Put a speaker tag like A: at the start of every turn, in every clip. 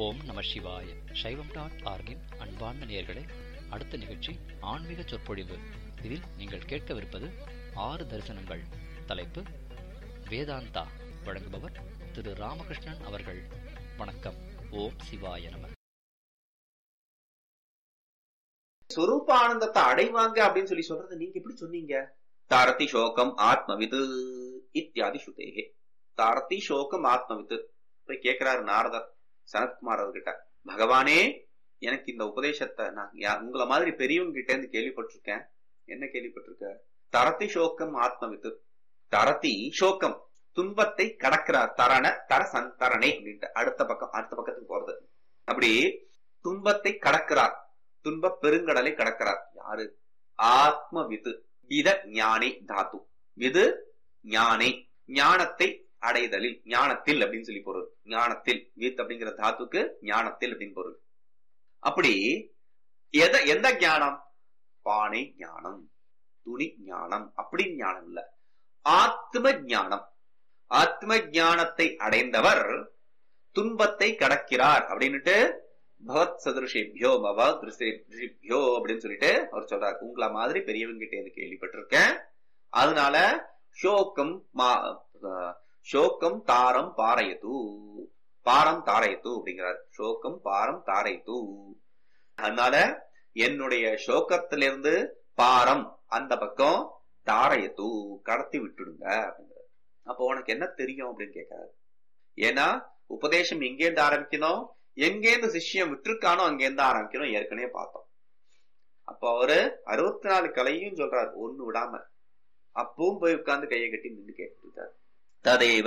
A: ஓம் நம சிவாய சைவம் டாட் ஆர்கின் அன்பார்ந்த நேயர்களே அடுத்த நிகழ்ச்சி ஆன்மீக சொற்பொழிவு இதில் நீங்கள் கேட்கவிருப்பது ஆறு தரிசனங்கள் தலைப்பு வேதாந்தா வழங்குபவர் திரு ராமகிருஷ்ணன் அவர்கள் வணக்கம் ஓம் சிவாய நம
B: சொரூபானந்தத்தை அடைவாங்க அப்படின்னு சொல்லி சொல்றது நீங்க எப்படி சொன்னீங்க தாரதி சோகம் ஆத்மவிது இத்தியாதி சுதேகே தாரதி சோகம் ஆத்மவிது போய் கேட்கிறாரு நாரதர் சனத்குமார் அவர்கிட்ட பகவானே எனக்கு இந்த உபதேசத்தை நான் யா- உங்களை மாதிரி பெரியவங்க கிட்ட இருந்து கேள்விப்பட்டிருக்கேன் என்ன கேள்விப்பட்டிருக்க தரதி சோகம் ஆத்மவித்து தரதி சோகம் துன்பத்தை கடக்கிறார் தரண தர சந்தரணை அப்படின்ட்டு அடுத்த பக்கம் அடுத்த பக்கத்துக்கு போறது அப்படி துன்பத்தை கடக்கிறார் துன்ப பெருங்கடலை கடக்கிறார் யாரு ஆத்ம விது வித ஞானி தாத்து விது ஞானி ஞானத்தை அடைதலில் ஞானத்தில் அப்படின்னு சொல்லி பொருள் ஞானத்தில் வித் அப்படிங்கிற தாத்துக்கு ஞானத்தில் அப்படின்னு பொருள் அப்படி எத எந்த ஞானம் பானை ஞானம் துணி ஞானம் அப்படி ஞானம் இல்ல ஆத்ம ஞானம் ஆத்ம ஞானத்தை அடைந்தவர் துன்பத்தை கடக்கிறார் அப்படின்னுட்டு பகவத் சதுருஷேபியோ பகவத் ரிஷிபியோ அப்படின்னு சொல்லிட்டு அவர் சொல்றாரு உங்கள மாதிரி பெரியவங்க கிட்ட இருந்து கேள்விப்பட்டிருக்கேன் அதனால ஷோக்கம் மா- அஹ், ஷோக்கம் தாரம் பாரயத்து பாரம் தாரயத்து அப்படிங்கிறார் ஷோக்கம் பாரம் தாரயத்து அதனால என்னுடைய ஷோக்கத்திலிருந்து பாரம் அந்த பக்கம் தாரயத்து கடத்தி விட்டுடுங்க அப்படிங்கிறார் அப்போ உனக்கு என்ன தெரியும் அப்படின்னு கேட்கிறாரு ஏன்னா உபதேசம் எங்கேருந்து ஆரம்பிக்கணும் எங்கேருந்து சிஷ்யம் விட்டுருக்கானோ அங்கேருந்து ஆரம்பிக்கணும் ஏற்கனவே பார்த்தோம் அப்ப அவரு அறுபத்தி நாலு கலையும் சொல்றாரு ஒண்ணு விடாம அப்பவும் போய் உட்கார்ந்து கையை கட்டி நின்று கேட்டுட்டு இருக்காரு ததேவ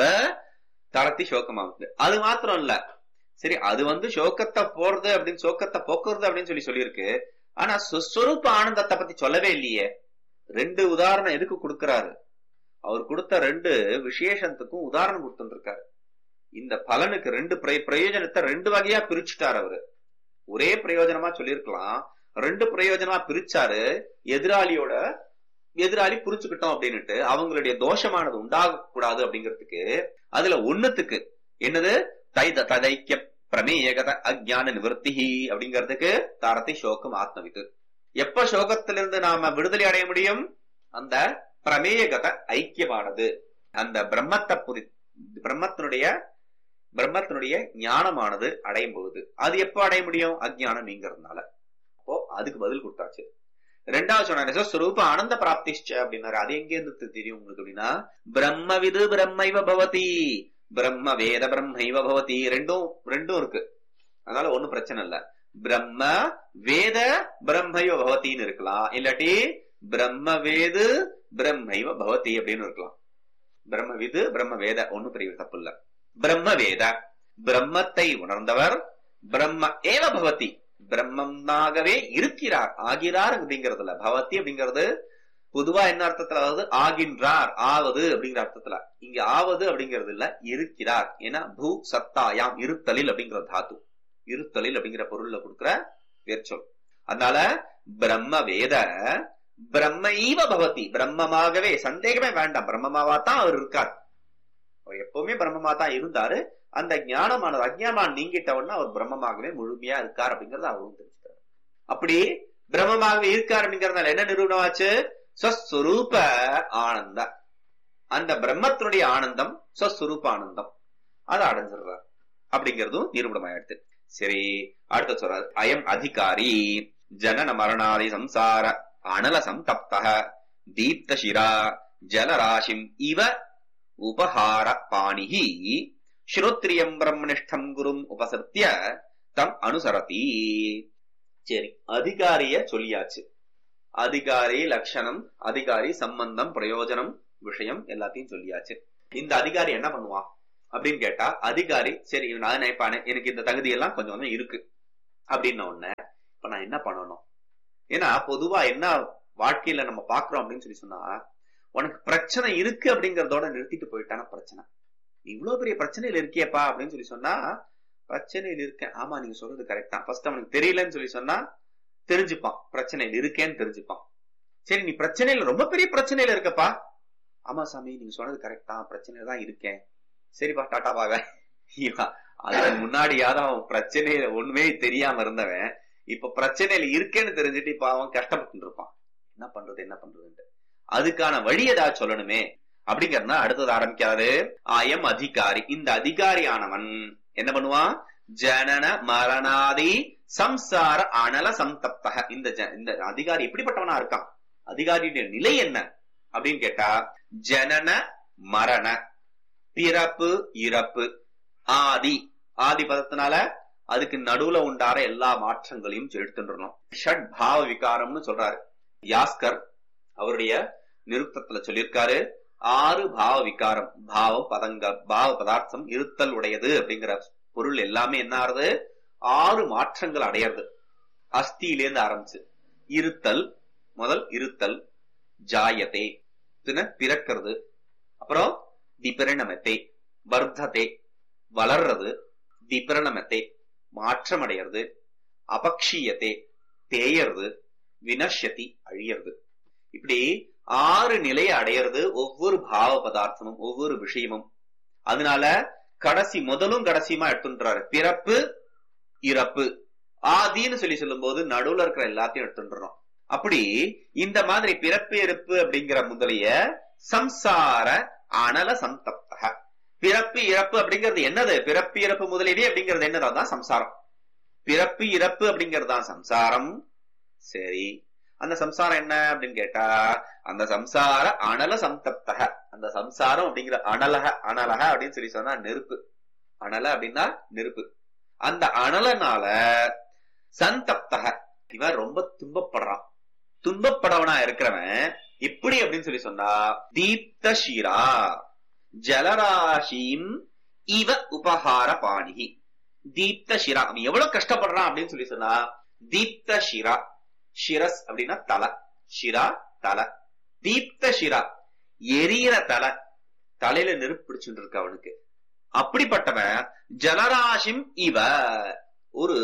B: தரத்தி சோகமாகுது அது மாத்திரம் இல்ல சரி அது வந்து சோகத்தை போறது அப்படின்னு சோகத்தை போக்குறது அப்படின்னு சொல்லி சொல்லியிருக்கு ஆனா சுஸ்வரூப ஆனந்தத்தை பத்தி சொல்லவே இல்லையே ரெண்டு உதாரணம் எதுக்கு கொடுக்கறாரு அவர் கொடுத்த ரெண்டு விசேஷத்துக்கும் உதாரணம் கொடுத்துருக்காரு இந்த பலனுக்கு ரெண்டு பிரய- பிரயோஜனத்தை ரெண்டு வகையா பிரிச்சுட்டார் அவரு ஒரே பிரயோஜனமா சொல்லியிருக்கலாம் ரெண்டு பிரயோஜனமா பிரிச்சாரு எதிராளியோட எதிராளி புரிஞ்சுக்கிட்டோம் அப்படின்னுட்டு அவங்களுடைய தோஷமானது உண்டாக கூடாது அப்படிங்கிறதுக்கு அதுல ஒண்ணுத்துக்கு என்னது தைத ததைக்க பிரமேயகத அஜ்ஞான நிவர்த்தி அப்படிங்கிறதுக்கு தாரத்தை சோகம் ஆத்மவித்து எப்ப சோகத்திலிருந்து நாம விடுதலை அடைய முடியும் அந்த பிரமேயகத ஐக்கியமானது அந்த பிரம்மத்தை புரி பிரம்மத்தினுடைய பிரம்மத்தினுடைய ஞானமானது அடையும் பொழுது அது எப்போ அடைய முடியும் அஜ்ஞானம் நீங்கிறதுனால அப்போ அதுக்கு பதில் கொடுத்தாச்சு ரெண்டாவது சொன்னாரு ஸ்வரூப ஆனந்த பிராப்திஷ்ச அப்படின்னாரு அது எங்க இருந்து தெரியும் உங்களுக்கு அப்படின்னா பிரம்மவிது பிரம்மைவ பவதி பிரம்ம வேத பிரம்மைவ பவதி ரெண்டும் ரெண்டும் இருக்கு அதனால ஒண்ணும் பிரச்சனை இல்ல பிரம்ம வேத பிரம்மைவ பவதின்னு இருக்கலாம் இல்லாட்டி பிரம்ம வேது பிரம்மைவ பவதி அப்படின்னு இருக்கலாம் பிரம்ம விது பிரம்ம வேத ஒண்ணும் பெரிய தப்பு இல்ல பிரம்ம வேத பிரம்மத்தை உணர்ந்தவர் பிரம்ம ஏவ பவதி பிரம்மனாகவே இருக்கிறார் ஆகிறார் அப்படிங்கறதுல பவதி அப்படிங்கிறது பொதுவா என்ன அர்த்தத்துல அதாவது ஆகின்றார் ஆவது அப்படிங்கிற அர்த்தத்துல இங்க ஆவது அப்படிங்கிறது இல்ல இருக்கிறார் ஏன்னா பூ சத்தாயாம் இருத்தலில் அப்படிங்கிற தாத்து இருத்தலில் அப்படிங்கிற பொருள்ல கொடுக்கிற வேர்ச்சொல் அதனால பிரம்ம வேத பிரம்மைவ பவதி பிரம்மமாகவே சந்தேகமே வேண்டாம் பிரம்மமாவா தான் அவர் இருக்கார் அவர் எப்பவுமே பிரம்மமா தான் இருந்தாரு அந்த ஞானமானது அஜ்ஞானம் நீங்கிட்ட உடனே அவர் பிரம்மமாகவே முழுமையா இருக்கார் அப்படிங்கறத அவரும் தெரிஞ்சுக்கிறார் அப்படி பிரம்மமாகவே இருக்கார் அப்படிங்கறதுனால என்ன நிரூபணமாச்சு ஸ்வஸ்வரூப ஆனந்த அந்த பிரம்மத்தினுடைய ஆனந்தம் ஸ்வஸ்வரூப ஆனந்தம் அதை அடைஞ்சிடுறார் அப்படிங்கறதும் நிரூபணமாயிடுது சரி அடுத்த சொல்றாரு அயம் அதிகாரி ஜனன மரணாதி சம்சார அனல சந்தப்தக தீப்த சிரா ஜலராசிம் இவ உபஹார பாணிஹி ஸ்ரோத்ரியம் பிரம்மனிஷ்டம் குரும் உபசத்திய தம் அனுசரதி சரி அதிகாரிய சொல்லியாச்சு அதிகாரி லட்சணம் அதிகாரி சம்பந்தம் பிரயோஜனம் விஷயம் எல்லாத்தையும் சொல்லியாச்சு இந்த அதிகாரி என்ன பண்ணுவான் அப்படின்னு கேட்டா அதிகாரி சரி நான் நினைப்பானே எனக்கு இந்த தகுதி எல்லாம் கொஞ்சம் கொஞ்சம் இருக்கு அப்படின்ன உடனே இப்ப நான் என்ன பண்ணணும் ஏன்னா பொதுவா என்ன வாழ்க்கையில நம்ம பாக்குறோம் அப்படின்னு சொல்லி சொன்னா உனக்கு பிரச்சனை இருக்கு அப்படிங்கறதோட நிறுத்திட்டு போயிட்டான பிரச்சனை நீ இவ்வளவு பெரிய பிரச்சனையில இருக்கியப்பா அப்படின்னு சொல்லி சொன்னா பிரச்சனையில் இருக்கேன் ஆமா நீங்க சொல்றது கரெக்ட் தான் ஃபர்ஸ்ட் அவனுக்கு தெரியலன்னு சொல்லி சொன்னா தெரிஞ்சுப்பான் பிரச்சனையில் இருக்கேன்னு தெரிஞ்சுப்பான் சரி நீ பிரச்சனையில ரொம்ப பெரிய பிரச்சனையில இருக்கப்பா ஆமா சாமி நீங்க சொன்னது கரெக்ட் தான் பிரச்சனையில தான் இருக்கேன் சரிப்பா டாட்டா பாக அதன் முன்னாடியாவது அவன் பிரச்சனையில ஒண்ணுமே தெரியாம இருந்தவன் இப்ப பிரச்சனையில இருக்கேன்னு தெரிஞ்சுட்டு இப்ப அவன் கஷ்டப்பட்டு இருப்பான் என்ன பண்றது என்ன பண்றதுன்ட்டு அதுக்கான வழி ஏதாவது சொல்லணுமே அப்படிங்கறதுனா அடுத்தது ஆரம்பிக்கிறாரு ஆயம் அதிகாரி இந்த அதிகாரியானவன் என்ன பண்ணுவான் ஜனன மரணாதி சம்சார அனல சந்தப்தக இந்த ஜ- இந்த அதிகாரி எப்படிப்பட்டவனா இருக்கான் அதிகாரியுடைய நிலை என்ன அப்படின்னு கேட்டா ஜனன மரண பிறப்பு இறப்பு ஆதி ஆதி பதத்தினால அதுக்கு நடுவுல உண்டார எல்லா மாற்றங்களையும் எடுத்துடணும் ஷட் பாவ விகாரம்னு சொல்றாரு யாஸ்கர் அவருடைய நிருத்தத்துல சொல்லியிருக்காரு ஆறு பாவ விகாரம் பாவ பதங்க பாவ பதார்த்தம் இருத்தல் உடையது அப்படிங்கிற பொருள் எல்லாமே என்ன ஆறுது ஆறு மாற்றங்கள் அடையிறது அஸ்தியிலேருந்து ஆரம்பிச்சு இருத்தல் முதல் இருத்தல் ஜாயதே பின்ன பிறக்கிறது அப்புறம் விபரிணமத்தை வர்த்தத்தை வளர்றது விபரணமத்தை மாற்றமடைகிறது அபக்ஷியத்தை தேயறது வினஷ்யதி அழியறது இப்படி ஆறு நிலையை அடையிறது ஒவ்வொரு பாவ பதார்த்தமும் ஒவ்வொரு விஷயமும் அதனால கடைசி முதலும் கடைசியுமா எடுத்துன்றாரு பிறப்பு இறப்பு ஆதின்னு சொல்லி சொல்லும் போது நடுவுல இருக்கிற எல்லாத்தையும் எடுத்துன்றோம் அப்படி இந்த மாதிரி பிறப்பு இறப்பு அப்படிங்கிற முதலிய சம்சார அனல சந்தப்தக பிறப்பு இறப்பு அப்படிங்கிறது என்னது பிறப்பு இறப்பு முதலியவே அப்படிங்கிறது என்னது அதான் சம்சாரம் பிறப்பு இறப்பு அப்படிங்கிறது தான் சம்சாரம் சரி அந்த சம்சாரம் என்ன அப்படின்னு கேட்டா அந்த சம்சார அனல சந்தப்தக அந்த சம்சாரம் அப்படிங்கிற அனலக அனலக அப்படின்னு சொல்லி சொன்னா நெருப்பு அனல அப்படின்னா நெருப்பு அந்த அனலனால சந்தப்தக இவன் ரொம்ப துன்பப்படுறான் துன்பப்படவனா இருக்கிறவன் இப்படி அப்படின்னு சொல்லி சொன்னா தீப்த ஷீரா ஜலராசியும் இவ உபகார பாணிகி தீப்த ஷிரா அவன் எவ்வளவு கஷ்டப்படுறான் அப்படின்னு சொல்லி சொன்னா தீப்த ஷிரா ஷிரஸ் அப்படின்னா தலை ஷிரா தலை தீப்த ஷிரா எரியற தலை தலையில நெருப்பு பிடிச்சுட்டு இருக்கு அவனுக்கு அப்படிப்பட்டவன் ஜலராசிம் இவ ஒரு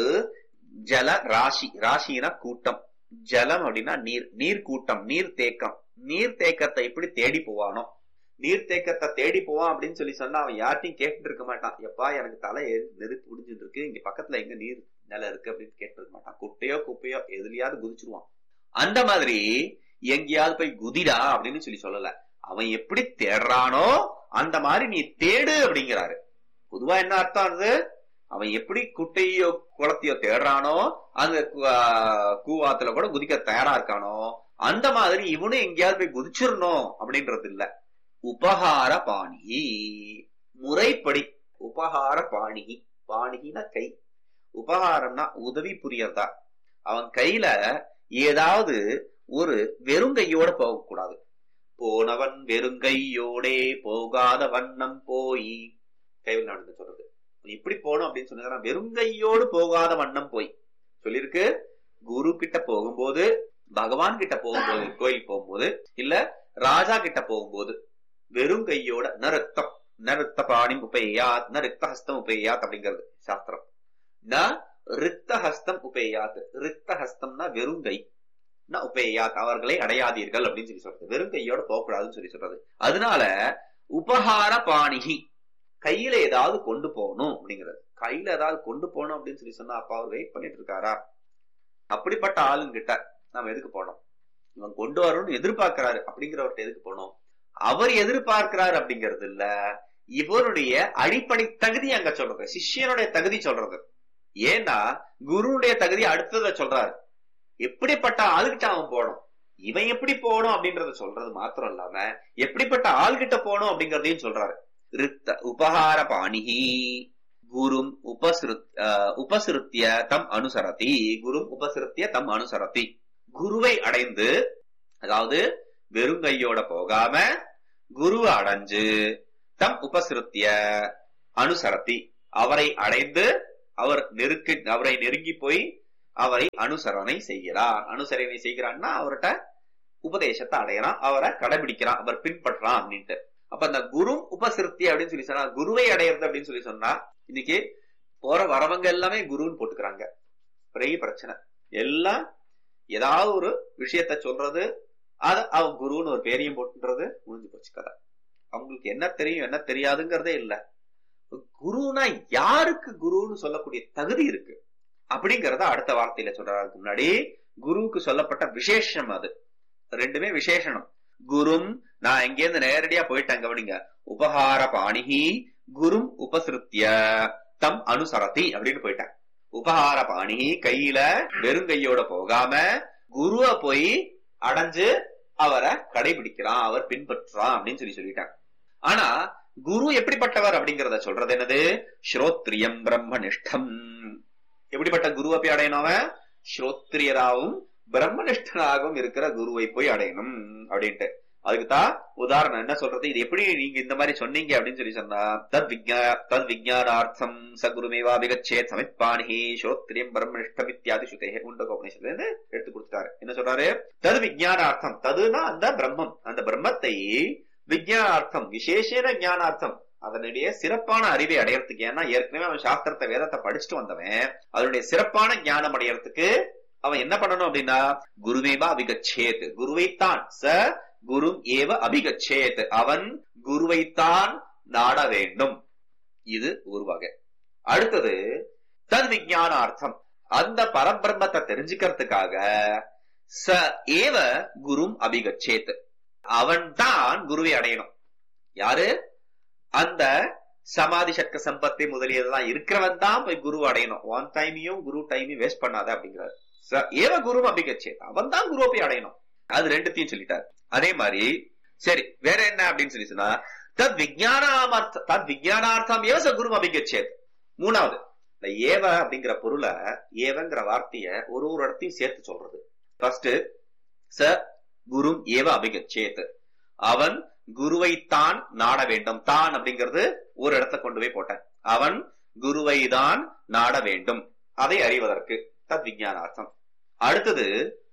B: ஜல ராசி ராசினா கூட்டம் ஜலம் அப்படின்னா நீர் நீர் கூட்டம் நீர் தேக்கம் நீர் தேக்கத்தை எப்படி தேடி போவானோ நீர் தேக்கத்தை தேடி போவான் அப்படின்னு சொல்லி சொன்னா அவன் யார்ட்டையும் கேட்டுட்டு இருக்க மாட்டான் எப்பா எனக்கு தலை எரி- நெருப்பு முடிஞ்சுட்டு இருக்கு இங்க பக்கத்துல எங்க நீர் நிலம் இருக்கு அப்படின்னு கேட்டு இருக்க மாட்டான் குட்டையோ குப்பையோ எதுலயாவது குதிச்சிருவான் அந்த மாதிரி எங்கேயாவது போய் குதிடா அப்படின்னு சொல்லி சொல்லல அவன் எப்படி தேடுறானோ அந்த மாதிரி நீ தேடு அப்படிங்கிறாரு பொதுவா என்ன அர்த்தம் அது அவன் எப்படி குட்டையோ குளத்தையோ தேடுறானோ அந்த கு- ஆ, கூவாத்துல கூட குதிக்க தயாரா இருக்கானோ அந்த மாதிரி இவனும் எங்கேயாவது போய் குதிச்சிடணும் அப்படின்றது இல்ல உபகார பாணிகி முறைப்படி உபகார பாணிகி பாணிகினா கை உபகாரம்னா உதவி புரியறதா அவன் கையில ஏதாவது ஒரு வெறுங்கையோட போகக்கூடாது போனவன் வெறுங்கையோடே போகாத வண்ணம் போய் கைவில் நடந்து சொல்றது இப்படி போகணும் அப்படின்னு சொன்னா வெறுங்கையோடு போகாத வண்ணம் போய் சொல்லிருக்கு குரு கிட்ட போகும்போது பகவான் கிட்ட போகும்போது கோயில் போகும்போது இல்ல ராஜா கிட்ட போகும்போது வெறும் கையோட ந ரத்தம் ந ரத்த பாணி உபேயாத் ந ரித்த ஹஸ்தம் உபேயாத் அப்படிங்கிறது சாஸ்திரம் ந ரித்த ஹஸ்தம் உபேயாத் ரித்த ஹஸ்தம்னா வெறும் கை ந உபேயாத் அவர்களை அடையாதீர்கள் அப்படின்னு சொல்லி சொல்றது வெறும் கையோட போகக்கூடாதுன்னு சொல்லி சொல்றது அதனால உபகார பாணிகி கையில ஏதாவது கொண்டு போகணும் அப்படிங்கிறது கையில ஏதாவது கொண்டு போகணும் அப்படின்னு சொல்லி சொன்னா அப்பா அவர் வெயிட் பண்ணிட்டு இருக்காரா அப்படிப்பட்ட ஆளுங்கிட்ட நாம எதுக்கு போனோம் இவன் கொண்டு வரணும்னு எதிர்பார்க்கிறாரு அப்படிங்கிறவர்கிட்ட எதுக்கு போனோம் அவர் எதிர்பார்க்கிறார் அப்படிங்கிறது இல்ல இவருடைய அடிப்படை தகுதி அங்க சொல்றது சிஷ்யனுடைய தகுதி சொல்றது ஏன்னா குருவுடைய தகுதி அடுத்தத சொல்றாரு எப்படிப்பட்ட ஆளுகிட்ட அவன் போகணும் இவன் எப்படி போகணும் அப்படின்றத சொல்றது மாத்திரம் இல்லாம எப்படிப்பட்ட ஆள்கிட்ட போகணும் அப்படிங்கறதையும் சொல்றாரு ரித்த உபகார பாணிகி குரும் உபசிருத் அஹ், உபசிருத்திய தம் அனுசரதி குரும் உபசிருத்திய தம் அனுசரதி குருவை அடைந்து அதாவது வெறுங்கையோட போகாம குருவை அடைஞ்சு தம் உபசிருத்திய அனுசரத்தி அவரை அடைந்து அவர் நெருக்கி அவரை நெருங்கி போய் அவரை அனுசரணை செய்கிறார் அனுசரணை செய்கிறான்னா அவர்கிட்ட உபதேசத்தை அடையறான் அவரை கடைபிடிக்கிறான் அவர் பின்பற்றான் அப்படின்ட்டு அப்ப அந்த குரு உபசிருத்தி அப்படின்னு சொல்லி சொன்னா குருவை அடையிறது அப்படின்னு சொல்லி சொன்னா இன்னைக்கு போற வரவங்க எல்லாமே குருன்னு போட்டுக்கிறாங்க பெரிய பிரச்சனை எல்லாம் ஏதாவது ஒரு விஷயத்த சொல்றது அத அவன் குருன்னு ஒரு பேரையும் போட்டுன்றது முடிஞ்சு போச்சு கதை அவங்களுக்கு என்ன தெரியும் என்ன தெரியாதுங்கிறதே இல்ல குருனா யாருக்கு குருன்னு சொல்லக்கூடிய தகுதி இருக்கு அப்படிங்கறத அடுத்த வார்த்தையில சொல்றதுக்கு முன்னாடி குருவுக்கு சொல்லப்பட்ட விசேஷம் அது ரெண்டுமே விசேஷனம் குரும் நான் எங்கேருந்து நேரடியா போயிட்டேன் கவனிங்க உபகார பாணிகி குரும் உபசிருத்திய தம் அனுசரதி அப்படின்னு போயிட்டேன் உபகார பாணிகி கையில வெறுங்கையோட போகாம குருவ போய் அடைஞ்சு அவரை கடைபிடிக்கிறான் அவர் பின்பற்றுறான் அப்படின்னு சொல்லி சொல்லிட்டாங்க ஆனா குரு எப்படிப்பட்டவர் அப்படிங்கறத சொல்றது என்னது ஸ்ரோத்ரியம் பிரம்மனிஷ்டம் எப்படிப்பட்ட குருவை போய் அடையணும் அவன் ஸ்ரோத்ரியராகவும் பிரம்மனிஷ்டனாகவும் இருக்கிற குருவை போய் அடையணும் அப்படின்ட்டு அதுக்குதான் உதாரணம் என்ன சொல்றது இது எப்படி நீங்க இந்த மாதிரி சொன்னீங்க அப்படின்னு சொல்லி சொன்னா தத் விஜயா தத் விஜயானார்த்தம் ச குருமேவா விகச்சேத் சமித்பாணி ஸ்ரோத்ரியம் பிரம்மனிஷ்டம் இத்தியாதி சுதே உண்டகோபனிஷத்துல இருந்து எடுத்து கொடுத்துட்டாரு என்ன சொல்றாரு தது விஜயானார்த்தம் ததுனா அந்த பிரம்மம் அந்த பிரம்மத்தை விஜயானார்த்தம் விசேஷன ஞானார்த்தம் அதனுடைய சிறப்பான அறிவை அடையறதுக்கு ஏன்னா ஏற்கனவே அவன் சாஸ்திரத்தை வேதத்தை படிச்சுட்டு வந்தவன் அதனுடைய சிறப்பான ஞானம் அடையறதுக்கு அவன் என்ன பண்ணணும் அப்படின்னா குருவேவா அபிகச்சேத் குருவைத்தான் ச குரு ஏவ அபிகச்சேத் அவன் குருவைத்தான் நாட வேண்டும் இது ஒரு வகை அடுத்தது தத் விஜயானார்த்தம் அந்த பரபிரம்மத்தை தெரிஞ்சுக்கிறதுக்காக ச ஏவ குரும் அபிகச்சேத் அவன் தான் குருவை அடையணும் யாரு அந்த சமாதி சக்க சம்பத்தி முதலியதெல்லாம் இருக்கிறவன் தான் போய் குரு அடையணும் ஒன் டைமையும் குரு டைமையும் வேஸ்ட் பண்ணாத அப்படிங்கிறார் ஏவ குரு அபிகச்சே அவன் தான் குருவை போய் அடையணும் அது ரெண்டுத்தையும் சொல்லிட்டார் அதே மாதிரி சரி வேற என்ன அப்படின்னு சொல்லி சொன்னா தத் விஜயானாமர்த்த தத் விஜயானார்த்தம் ஏவ ச குரு அபிகச்சேத் மூணாவது இந்த ஏவ அப்படிங்கிற பொருளை ஏவங்கிற வார்த்தைய ஒரு ஒரு இடத்தையும் சேர்த்து சொல்றது ஃபர்ஸ்ட் ச குரும் ஏவ அபிகச்சேத் அவன் குருவைத்தான் நாட வேண்டும் தான் அப்படிங்கிறது ஒரு இடத்துல கொண்டு போய் போட்டேன் அவன் குருவை தான் நாட வேண்டும் அதை அறிவதற்கு தத் விஜயானார்த்தம் அடுத்தது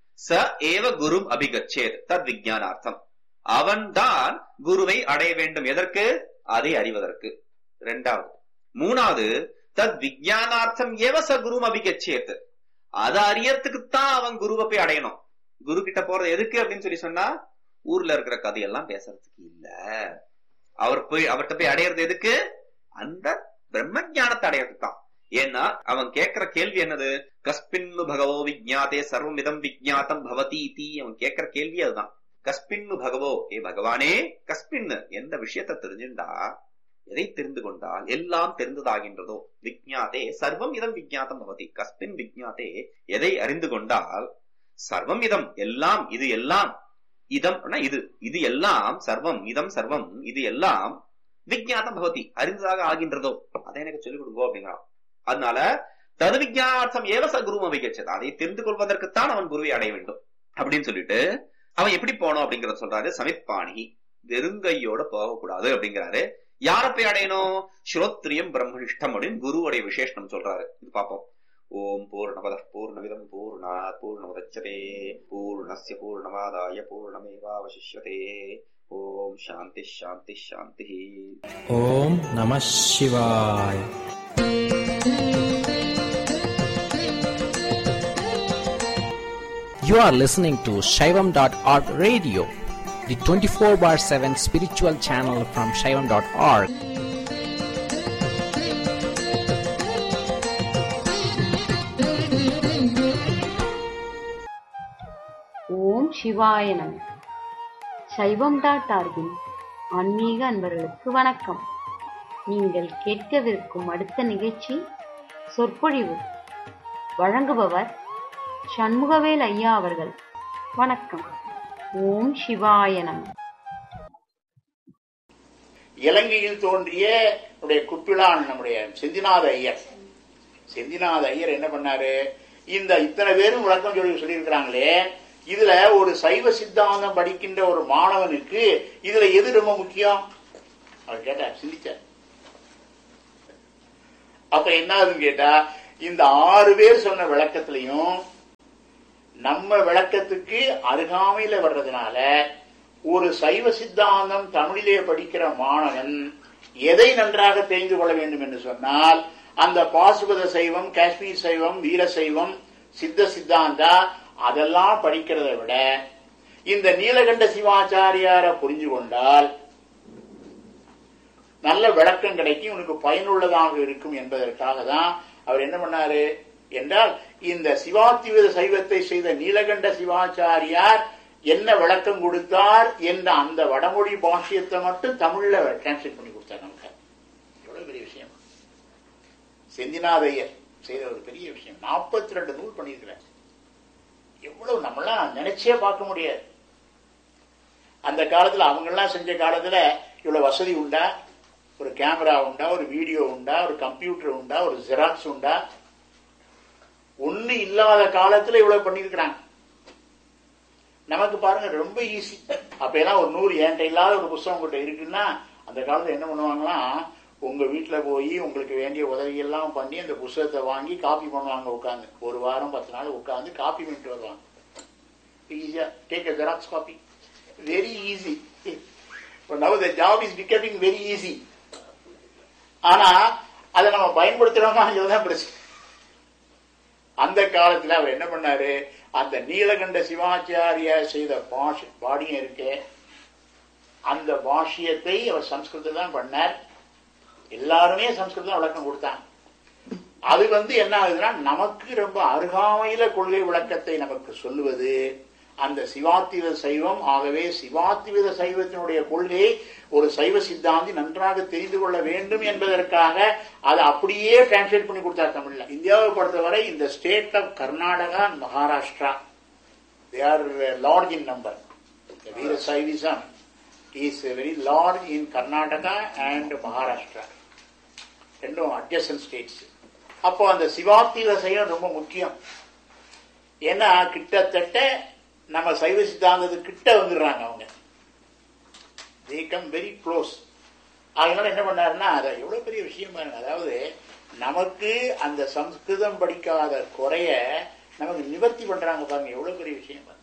B: ச ஏவ குரும் அபிகச்சேத் தத் விஜயானார்த்தம் அவன் தான் குருவை அடைய வேண்டும் எதற்கு அதை அறிவதற்கு இரண்டாவது மூணாவது தத் விஜயானார்த்தம் ஏவ ச குரும் அபிகச்சேத் அதை அறியறதுக்குத்தான் அவன் குருவை போய் அடையணும் குரு கிட்ட போறது எதுக்கு அப்படின்னு சொல்லி சொன்னா ஊர்ல இருக்கிற கதையெல்லாம் பேசுறதுக்கு இல்ல அவர் போய் அவர்கிட்ட போய் அடையிறது எதுக்கு அந்த பிரம்ம ஞானத்தை அடையிறதுக்கு தான் ஏன்னா அவன் கேட்கிற கேள்வி என்னது கஸ்பின்னு பகவோ விஜாத்தே சர்வமிதம் விஜாத்தம் பவதி தீ அவன் கேட்கிற கேள்வி அதுதான் கஸ்பின்னு பகவோ ஏ பகவானே கஸ்பின்னு எந்த விஷயத்தை தெரிஞ்சுண்டா எதை தெரிந்து கொண்டால் எல்லாம் தெரிந்ததாகின்றதோ விஜாத்தே சர்வம் இதம் விஜாத்தம் பவதி கஸ்பின் விஜாத்தே எதை அறிந்து கொண்டால் சர்வம் இதம் எல்லாம் இது எல்லாம் இதம் இது இது எல்லாம் சர்வம் இதம் சர்வம் இது எல்லாம் விஜயாத்தம் பகவதி அறிந்ததாக ஆகின்றதோ அதை எனக்கு சொல்லிக் கொடுங்கோ அப்படிங்கிறான் அதனால தது விஜயார்த்தம் ஏவச குரு அபிகச்சது அதை தெரிந்து கொள்வதற்குத்தான் அவன் குருவை அடைய வேண்டும் அப்படின்னு சொல்லிட்டு அவன் எப்படி போனோம் அப்படிங்கறத சொல்றாரு சமித்பாணி வெறுங்கையோட போகக்கூடாது அப்படிங்கிறாரு யார போய் அடையணும் ஸ்ரோத்ரியம் பிரம்மனிஷ்டம் அப்படின்னு குருவுடைய விசேஷனம் சொல்றாரு இது பார்ப்போம் ஓம் பூர்ணமத பூர்ணமிதம் பூர்ணாத் பூர்ணமுதச்சதே பூர்ணஸ்ய பூர்ணமாதாய பூர்ணமேவாவசிஷ்யதே ஓம் சாந்தி சாந்தி சாந்தி
C: ஓம் நம சிவாய் You are listening to Shaivam.org radio, the 24 bar 7 spiritual channel from Shaivam.org.
D: ஓம் சிவாய நம சைவம் டாட் ஆர்கின் ஆன்மீக அன்பர்களுக்கு வணக்கம் நீங்கள் கேட்கவிருக்கும் அடுத்த நிகழ்ச்சி சொற்பொழிவு வழங்குபவர் சண்முகவேல் ஐயா அவர்கள் வணக்கம் ஓம் சிவாய நம
E: இலங்கையில் தோன்றிய நம்முடைய குப்பிளான் நம்முடைய செந்திநாத ஐயர் செந்திநாத ஐயர் என்ன பண்ணாரு இந்த இத்தனை பேரும் விளக்கம் சொல்லி சொல்லியிருக்கிறாங்களே இதுல ஒரு சைவ சித்தாந்தம் படிக்கின்ற ஒரு மாணவனுக்கு இதுல எது ரொம்ப முக்கியம் அவர் கேட்டார் சிந்திச்சார் அப்ப என்ன ஆகுதுன்னு கேட்டா இந்த ஆறு பேர் சொன்ன விளக்கத்திலையும் நம்ம விளக்கத்துக்கு அருகாமையில வர்றதுனால ஒரு சைவ சித்தாந்தம் தமிழிலே படிக்கிற மாணவன் எதை நன்றாக தெரிந்து கொள்ள வேண்டும் என்று சொன்னால் அந்த பாசுபத சைவம் காஷ்மீர் சைவம் வீர சைவம் சித்த சித்தாந்தா அதெல்லாம் படிக்கிறதை விட இந்த நீலகண்ட சிவாச்சாரியார புரிஞ்சு கொண்டால் நல்ல விளக்கம் கிடைக்கும் உனக்கு பயனுள்ளதாக இருக்கும் என்பதற்காக தான் அவர் என்ன பண்ணாரு என்றால் இந்த சிவாத்திவித சைவத்தை செய்த நீலகண்ட சிவாச்சாரியார் என்ன விளக்கம் கொடுத்தார் என்ற அந்த வடமொழி பாஷ்யத்தை மட்டும் தமிழ்ல டிரான்ஸ்லேட் பண்ணி கொடுத்தார் நமக்கு எவ்வளவு பெரிய விஷயம் செந்திநாதையர் செய்த ஒரு பெரிய விஷயம் நாற்பத்தி ரெண்டு நூல் பண்ணியிருக்கிறார் எவ்வளவு நம்மளாம் நினைச்சே பார்க்க முடியாது அந்த காலத்துல அவங்க எல்லாம் செஞ்ச காலத்துல இவ்வளவு வசதி உண்டா ஒரு கேமரா உண்டா ஒரு வீடியோ உண்டா ஒரு கம்ப்யூட்டர் உண்டா ஒரு ஜெராக்ஸ் உண்டா ஒண்ணு இல்லாத காலத்துல இவ்வளவு பண்ணிருக்கிறாங்க நமக்கு பாருங்க ரொம்ப ஈஸி அப்ப எல்லாம் ஒரு நூறு என்கிட்ட இல்லாத ஒரு புஸ்தகம் உங்ககிட்ட இருக்குன்னா அந்த காலத்துல என்ன பண்ணுவாங்களாம் உங்க வீட்டுல போய் உங்களுக்கு வேண்டிய உதவி எல்லாம் பண்ணி அந்த புஸ்தகத்தை வாங்கி காப்பி பண்ணுவாங்க உட்காந்து ஒரு வாரம் பத்து நாள் உட்காந்து காப்பி பண்ணிட்டு வருவாங்க ஈஸியா take a xerox copy very easy now the job is becoming very easy ஆனா அதை நம்ம பயன்படுத்துறோமா பிரச்சனை அந்த காலத்துல அவர் என்ன பண்ணாரு அந்த நீலகண்ட சிவாச்சாரியா செய்த பாஷ பாடியம் இருக்கே அந்த பாஷ்யத்தை அவர் சம்ஸ்கிருதம் தான் பண்ணார் எல்லாருமே சம்ஸ்கிருதம் விளக்கம் கொடுத்தாங்க அது வந்து என்ன ஆகுதுன்னா நமக்கு ரொம்ப அருகாமையில கொள்கை விளக்கத்தை நமக்கு சொல்லுவது அந்த சிவாத்திவித சைவம் ஆகவே சிவாத்திவித சைவத்தினுடைய கொள்கையை ஒரு சைவ சித்தாந்தி நன்றாக தெரிந்து கொள்ள வேண்டும் என்பதற்காக அதை அப்படியே டிரான்ஸ்லேட் பண்ணி கொடுத்தார் தமிழ்ல இந்தியாவை பொறுத்தவரை இந்த state of Karnataka and Maharashtra they are large in number Veerashaivism is very large in Karnataka and Maharashtra ரெண்டும் அட்ஜசன் ஸ்டேட்ஸ் அப்போ அந்த சிவாத்திவித சைவம் ரொம்ப முக்கியம் ஏன்னா கிட்டத்தட்ட நம்ம சைவ சித்தாந்தத்துக்கு கிட்ட வந்துடுறாங்க அவங்க தே கம் வெரி க்ளோஸ் அதனால என்ன பண்ணாருன்னா அதை எவ்வளவு பெரிய விஷயம் பாருங்க அதாவது நமக்கு அந்த சம்ஸ்கிருதம் படிக்காத குறைய நமக்கு நிவர்த்தி பண்றாங்க பாருங்க எவ்வளவு பெரிய விஷயம் பாருங்க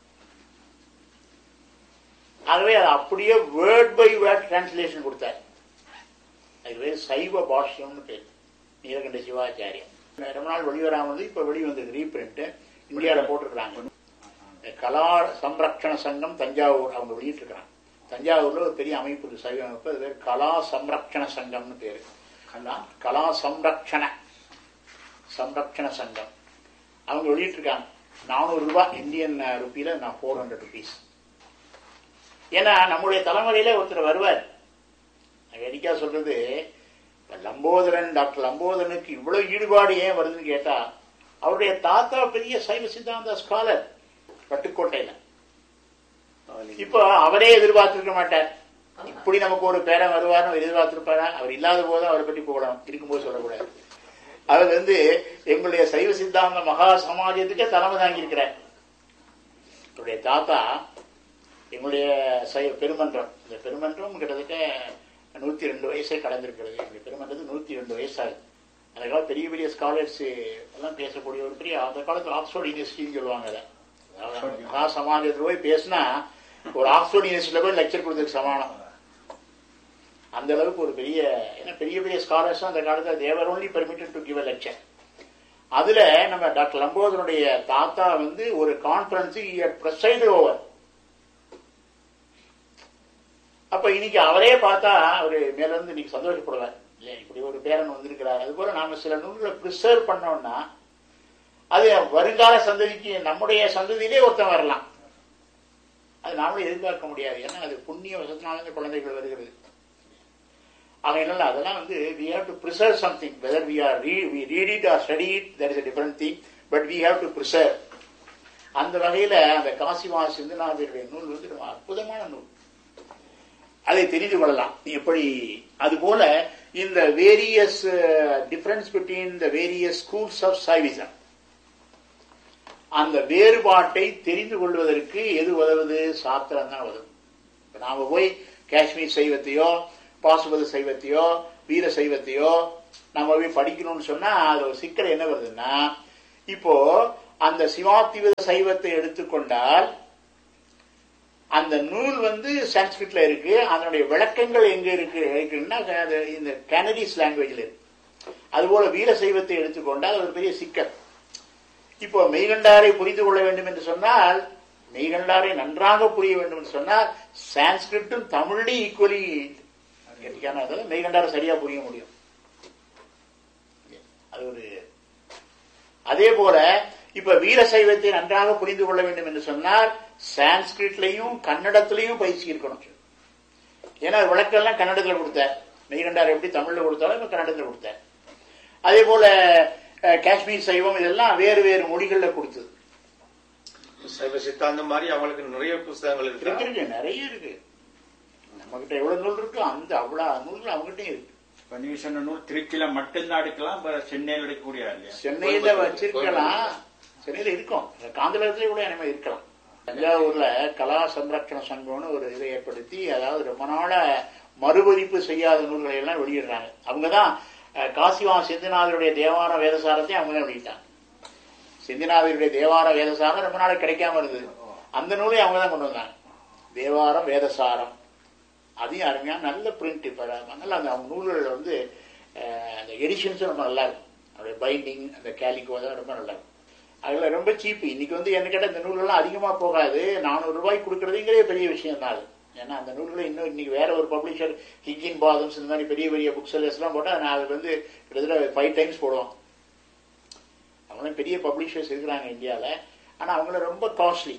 E: ஆகவே அது அப்படியே வேர்ட் பை வேர்ட் டிரான்ஸ்லேஷன் கொடுத்தார் அது பேர் சைவ பாஷ்யம்னு பேர் நீலகண்ட சிவாச்சாரியம் ரொம்ப நாள் வெளிவராம வந்து இப்ப வெளிவந்தது ரீபிரிண்ட் இந்தியாவில் போட்டிருக்கிறாங்க கலா சம்ரக்ஷண சங்கம் தஞ்சாவூர் அவங்க வெளியிட்டிருக்கிறாங்க தஞ்சாவூர்ல ஒரு பெரிய அமைப்பு இருக்கு சைவ அமைப்பு அது பேர் கலா சம்ரக்ஷண சங்கம்னு பேரு கலா கலா சம்ரக்ஷண சம்ரக்ஷண சங்கம் அவங்க வெளியிட்டிருக்காங்க நானூறு ரூபாய் இந்தியன் ருப்பியில நான் ஃபோர் ஹண்ட்ரட் ருபீஸ் ஏன்னா நம்முடைய தலைமுறையில ஒருத்தர் வருவார் வேடிக்கா சொல்றது லம்போதரன் டாக்டர் லம்போதரனுக்கு இவ்வளவு ஈடுபாடு ஏன் வருதுன்னு கேட்டா அவருடைய தாத்தா பெரிய சைவ சித்தாந்த ஸ்காலர் பட்டுக்கோட்டையில இப்போ அவரே எதிர்பார்த்திருக்க மாட்டார் இப்படி நமக்கு ஒரு பேரன் வருவார்னு எதிர்பார்த்திருப்பாரா அவர் இல்லாத போது அவரை பற்றி போகலாம் இருக்கும்போது சொல்லக்கூடாது அவர் வந்து எங்களுடைய சைவ சித்தாந்த மகா சமாஜத்துக்கே தலைமை தாங்கியிருக்கிறார் அவருடைய தாத்தா எங்களுடைய சைவ பெருமன்றம் இந்த பெருமன்றம் கிட்டத்தட்ட நூத்தி ரெண்டு வயசே கடந்திருக்கிறது எங்களுடைய பெருமன்றத்துக்கு நூத்தி ரெண்டு வயசாகுது அந்த காலத்து பெரிய பெரிய ஸ்காலர்ஸ் எல்லாம் பேசக்கூடிய ஒரு பெரிய அந்த காலத்துல ஆக்ஸ்போர்ட் யூனிவர்சிட்டின்னு சொல்லுவாங்க அதை அதாவது மகா சமாஜத்தில் போய் பேசினா ஒரு ஆக்ஸ்போர்ட் யூனிவர்சிட்டியில போய் லெக்சர் கொடுத்ததுக்கு சமானம் அந்த அளவுக்கு ஒரு பெரிய ஏன்னா பெரிய பெரிய ஸ்காலர்ஸும் அந்த காலத்துல they were only permitted to give a lecture அதுல நம்ம டாக்டர் லம்போதனுடைய தாத்தா வந்து ஒரு கான்பரன்ஸ் பிரசைடு ஓவர் அப்ப இன்னைக்கு அவரே பார்த்தா அவரு மேல இருந்து இன்னைக்கு சந்தோஷப்படுவார் இல்ல இப்படி ஒரு பேரன் வந்திருக்கிறார் அது போல நாம சில நூல்களை பிரிசர்வ் பண்ணோம்னா அது வருங்கால சந்ததிக்கு நம்முடைய சந்ததியிலே ஒருத்தன் வரலாம் அது நாமளே எதிர்பார்க்க முடியாது ஏன்னா அது புண்ணிய வசத்தினால இந்த குழந்தைகள் வருகிறது அவையினால அதெல்லாம் வந்து we have to preserve something whether we are we read it or study it that is a different thing but we have to preserve அந்த வகையில அந்த காசிமா சிந்தனாவியருடைய நூல் வந்து ரொம்ப அற்புதமான நூல் அதை தெரிந்து கொள்ளலாம் எப்படி அதுபோல இந்த various difference between the various schools of Saivism அந்த வேறுபாட்டை தெரிந்து கொள்வதற்கு எது உதவுது சாத்திரம் தான் உதவும் இப்ப நாம போய் காஷ்மீர் சைவத்தையோ பாசுபத சைவத்தையோ வீர சைவத்தையோ நம்ம போய் படிக்கணும்னு சொன்னா அது ஒரு சிக்கல் என்ன வருதுன்னா இப்போ அந்த சிவாத்திவித சைவத்தை எடுத்துக்கொண்டால் அந்த நூல் வந்து சான்ஸ்கிரிட்ல இருக்கு அதனுடைய விளக்கங்கள் எங்க இருக்கு இருக்குன்னா அது இந்த கனடிஸ் லாங்குவேஜ்ல இருக்கு அதுபோல வீர சைவத்தை எடுத்துக்கொண்டால் அது ஒரு பெரிய சிக்கல் இப்போ மெய்கண்டாரை புரிந்து கொள்ள வேண்டும் என்று சொன்னால் மெய்கண்டாரை நன்றாக புரிய வேண்டும் என்று சொன்னால் சான்ஸ்கிரிட்டும் தமிழ்லையும் ஈக்குவலி கெட்டிக்கான அதில் மெய்கண்டார சரியா புரிய முடியும் அது ஒரு அதே போல இப்ப வீர சைவத்தை நன்றாக புரிந்து கொள்ள வேண்டும் என்று சொன்னால் சான்ஸ்கிரிட்லையும் கன்னடத்திலையும் பயிற்சி இருக்கணும் ஏன்னா விளக்கெல்லாம் கன்னடத்தில் கொடுத்தார் மெய்கண்டார் எப்படி தமிழ்ல கொடுத்தாலும் இப்ப கன்னடத்தில் கொடுத்தார் அதே போல அஹ், காஷ்மீர் சைவம் இதெல்லாம் வேறு வேறு மொழிகள்ல கொடுத்தது
F: சைவ சித்தாந்தம் மாதிரி அவங்களுக்கு நிறைய புஸ்தகங்கள்
E: இருக்கு
F: இருக்கு
E: இருக்கு நிறைய இருக்கு நம்ம கிட்ட எவ்வளவு நூல் இருக்கு அந்த அவ்வளவு நூல்கள் அவங்ககிட்டயும் இருக்கு
G: இப்ப நீங்க சொன்ன நூல் திருச்சியில மட்டும்தான் எடுக்கலாம் இப்ப சென்னையில் எடுக்கக்கூடிய இல்லையா
E: சென்னையில வச்சிருக்கலாம் சென்னையில இருக்கும் காந்தளத்திலே கூட இனிமே இருக்கலாம் தஞ்சாவூர்ல கலா சம்ரட்சண சங்கம்னு ஒரு இதை ஏற்படுத்தி அதாவது ரொம்ப நாள மறுபதிப்பு செய்யாத நூல்களை எல்லாம் வெளியிடுறாங்க அவங்கதான் அஹ், காசிவான் சிந்துநாதருடைய தேவார வேதசாரத்தை அவங்க தான் வெளியிட்டாங்க சிந்திநாதருடைய தேவார வேதசாரம் ரொம்ப நாளைக்கு கிடைக்காம இருந்தது அந்த நூலை அவங்க தான் கொண்டு வந்தாங்க தேவாரம் வேதசாரம் அதையும் அருமையான நல்ல பிரிண்ட் இப்போ அதனால அந்த அவங்க நூல்கள் வந்து அஹ், அந்த எடிஷன்ஸும் ரொம்ப நல்லா இருக்கும் அதோடைய பைண்டிங் அந்த கேலிக்கோ அதெல்லாம் ரொம்ப நல்லா இருக்கும் அதில் ரொம்ப சீப்பு இன்னைக்கு வந்து என்ன கேட்டால் இந்த நூல்கள்லாம் அதிகமாக போகாது நானூறு ரூபாய் கொடுக்குறதுங்கிறதே பெரிய விஷயம் தான் அது ஏன்னா அந்த நூல்களை இன்னும் இன்னைக்கு வேற ஒரு பப்ளிஷர் ஹிக்கின் பாதம்ஸ் இந்த மாதிரி பெரிய பெரிய புக் செல்லர்ஸ்லாம் போட்டால் நான் அது வந்து கிட்டத்தட்ட ஃபைவ் டைம்ஸ் போடுவோம் அவங்களும் பெரிய பப்ளிஷர்ஸ் இருக்கிறாங்க இந்தியாவில் ஆனால் அவங்கள ரொம்ப காஸ்ட்லி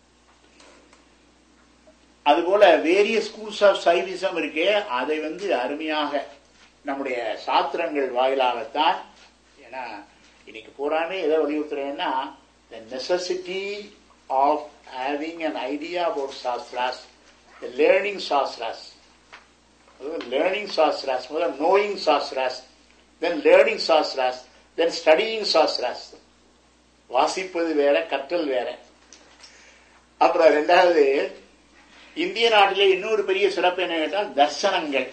E: அதுபோல வேரிய ஸ்கூல்ஸ் ஆஃப் சைவிசம் இருக்கே அதை வந்து அருமையாக நம்முடைய சாத்திரங்கள் வாயிலாகத்தான் ஏன்னா இன்னைக்கு பூராமே எதை வலியுறுத்துறேன்னா the necessity of having an idea about shastras the learning shastras learning shastras முதல்ல knowing shastras then learning shastras then studying shastras வாசிப்பது வேற கற்றல் வேற அப்புறம் ரெண்டாவது இந்திய நாட்டிலே இன்னொரு பெரிய சிறப்பு என்ன கேட்டால் தர்சனங்கள்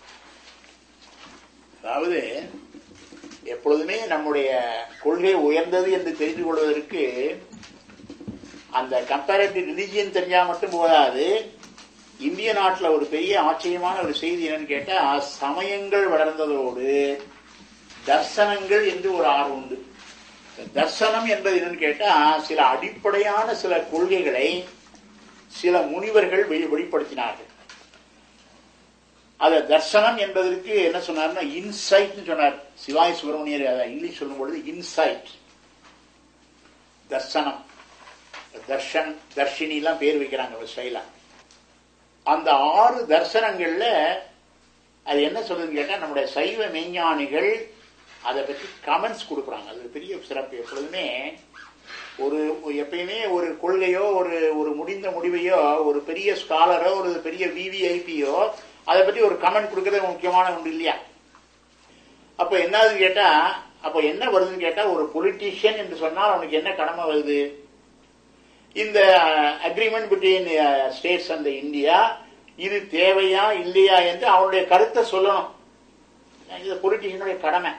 E: அதாவது எப்பொழுதுமே நம்முடைய கொள்கை உயர்ந்தது என்று தெரிந்து கொள்வதற்கு அந்த கம்பேரட்டிவ் ரிலிஜியன் தெரிஞ்சா மட்டும் போதாது இந்திய நாட்டில் ஒரு பெரிய ஆச்சரியமான ஒரு செய்தி என்னன்னு கேட்டா சமயங்கள் வளர்ந்ததோடு தர்சனங்கள் என்று ஒரு ஆறு உண்டு தர்சனம் என்பது என்னன்னு கேட்டா சில அடிப்படையான சில கொள்கைகளை சில முனிவர்கள் வெளி- வெளிப்படுத்தினார்கள் அத தர்சனம் என்பதற்கு என்ன சொன்னார்னா இன்சைட் சொன்னார் சிவாய் சுப்பிரமணியர் அதை இங்கிலீஷ் சொல்லும் பொழுது இன்சைட் தர்சனம் தர்ஷன் தர்ஷினி எல்லாம் பேர் வைக்கிறாங்க ஸ்டைலா அந்த ஆறு தர்சனங்கள்ல அது என்ன சொல்லுதுன்னு கேட்டா நம்முடைய சைவ மெய்ஞானிகள் அதை பற்றி கமெண்ட்ஸ் கொடுக்குறாங்க அது ஒரு பெரிய சிறப்பு எப்பொழுதுமே ஒரு எப்பயுமே ஒரு கொள்கையோ ஒரு ஒரு முடிந்த முடிவையோ ஒரு பெரிய ஸ்காலரோ ஒரு பெரிய விவிஐபியோ அதை பற்றி ஒரு கமெண்ட் கொடுக்கறது முக்கியமான ஒன்று இல்லையா அப்ப என்னது கேட்டா அப்ப என்ன வருதுன்னு கேட்டா ஒரு பொலிட்டீஷியன் என்று சொன்னால் அவனுக்கு என்ன கடமை வருது இந்த agreement between states and India இது தேவையா இல்லையா என்று அவனுடைய கருத்தை சொல்லணும் இது பொலிட்டீஷியனுடைய கடமை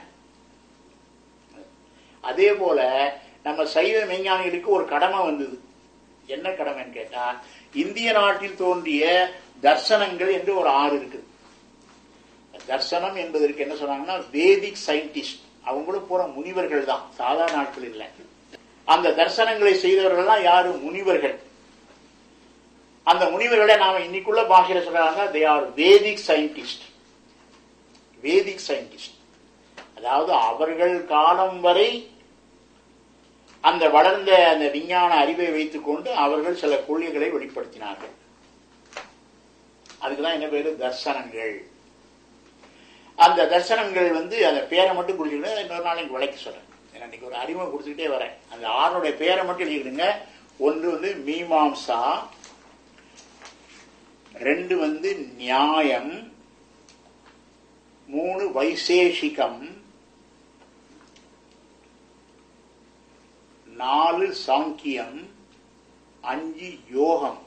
E: அதே போல நம்ம சைவ மெய்ஞானிகளுக்கு ஒரு கடமை வந்தது என்ன கடமைன்னு கேட்டா இந்திய நாட்டில் தோன்றிய தர்சனங்கள் என்று ஒரு ஆறு இருக்குது தர்சனம் என்பதற்கு என்ன சொன்னாங்கன்னா வேதிக் சயின்டிஸ்ட் அவங்களும் பூரா முனிவர்கள் தான் சாதாரண நாட்கள் இல்லை அந்த தர்சனங்களை செய்தவர்கள்லாம் யாரு முனிவர்கள் அந்த முனிவர்களை நாம இன்னைக்குள்ள பாஷையில சொல்றாங்க they are Vedic scientist Vedic scientist அதாவது அவர்கள் காலம் வரை அந்த வளர்ந்த அந்த விஞ்ஞான அறிவை வைத்துக் கொண்டு அவர்கள் சில கொள்கைகளை வெளிப்படுத்தினார்கள் அதுக்குதான் என்ன பேரு தர்சனங்கள் அந்த தர்சனங்கள் வந்து அந்த பேரை மட்டும் குறிச்சுக்கிட்டு இன்னொரு நாளைக்கு விளக்கி சொல்றேன் ஏன்னா இன்னைக்கு ஒரு அறிமுகம் கொடுத்துக்கிட்டே வரேன் அந்த ஆறுடைய பேரை மட்டும் எழுதிக்கிடுங்க ஒன்று வந்து மீமாம்சா ரெண்டு வந்து நியாயம் மூணு வைசேஷிகம் நாலு சாங்கியம் அஞ்சு யோகம்